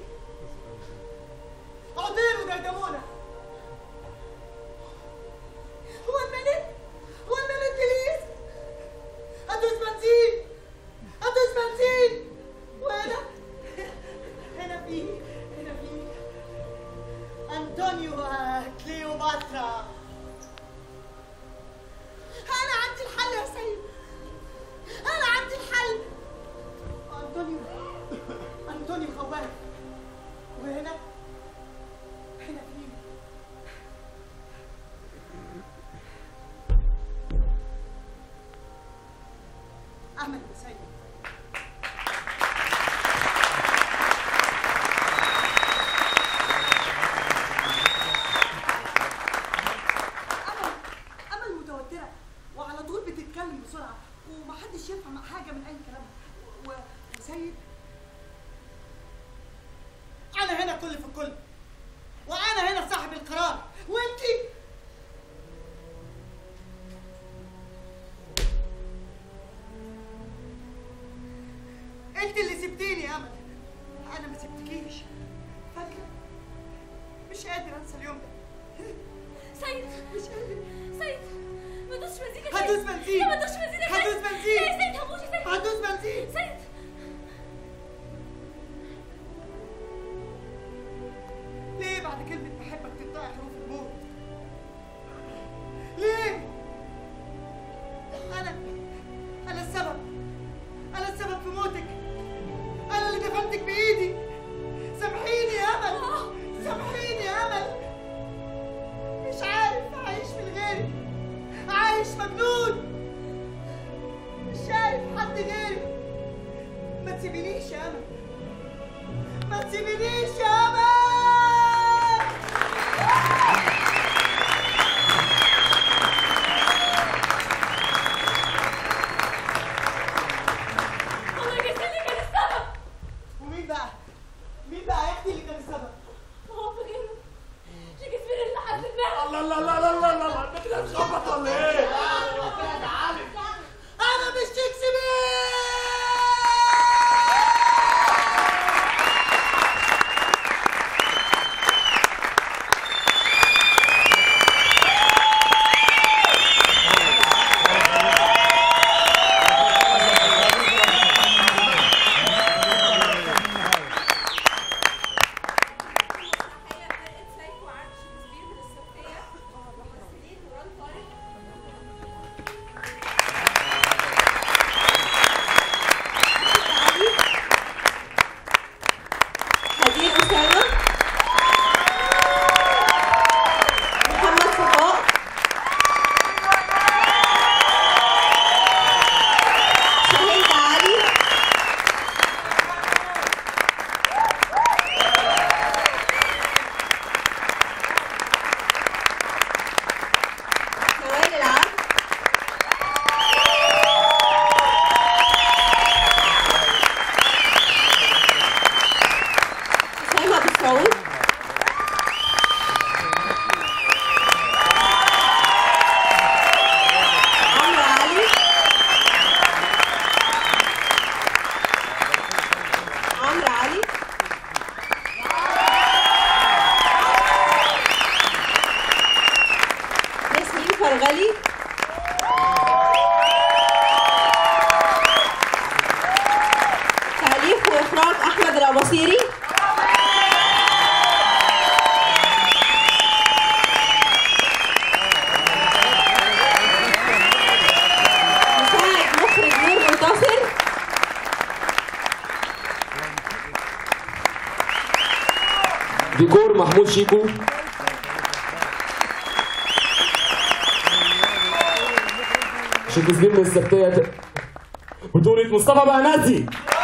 عطير ودردمونه هو الملك هو الملك بليز ادوس بنزين ادوس بنزين وهنا هنا في هنا في انطونيو كليوباترا انا عندي الحل يا سيد انا عندي الحل انطونيو انطونيو خواف وهنا هنا في امل يا سيد امل امل متوتره وعلى طول بتتكلم بسرعه ومحدش يفهم حاجه من اي كلام و- وسيد انا هنا كل في الكل وانا هنا صاحب القرار وانتي انت اللي سبتيني يا امل انا ما سبتكيش فاكره مش قادر انسى اليوم ده سيد مش قادر سيد ما تدوسش بنزين يا سيد. هدوس بنزين لا ما تدوسش بنزين يا سيد. هدوس بنزين لا يا سيد هموت يا سيد هدوس بنزين سيد ليه بعد كلمة بحبك تقطع حروف الموت؟ ليه؟ أنا أنا السبب أنا السبب في موتك أنا اللي دفنتك بإيدي سامحيني يا أمل سامحيني يا أمل مش عارف أعيش من غيرك عايش مجنون مش شايف حد غيري ما تسيبينيش يا أمل ما تسيبينيش يا أمل والله جسدي كان السبب ومين بقى؟ مين بقى يا اختي اللي كان السبب؟ هو في غيره شكسبير اللي حد دماغه الله الله الله الله الله الله انت كده بتخبط ولا ايه؟ انا مش شكسبير محمود شيكو شيكو سليم من السبتية بطولة مصطفى بهناسي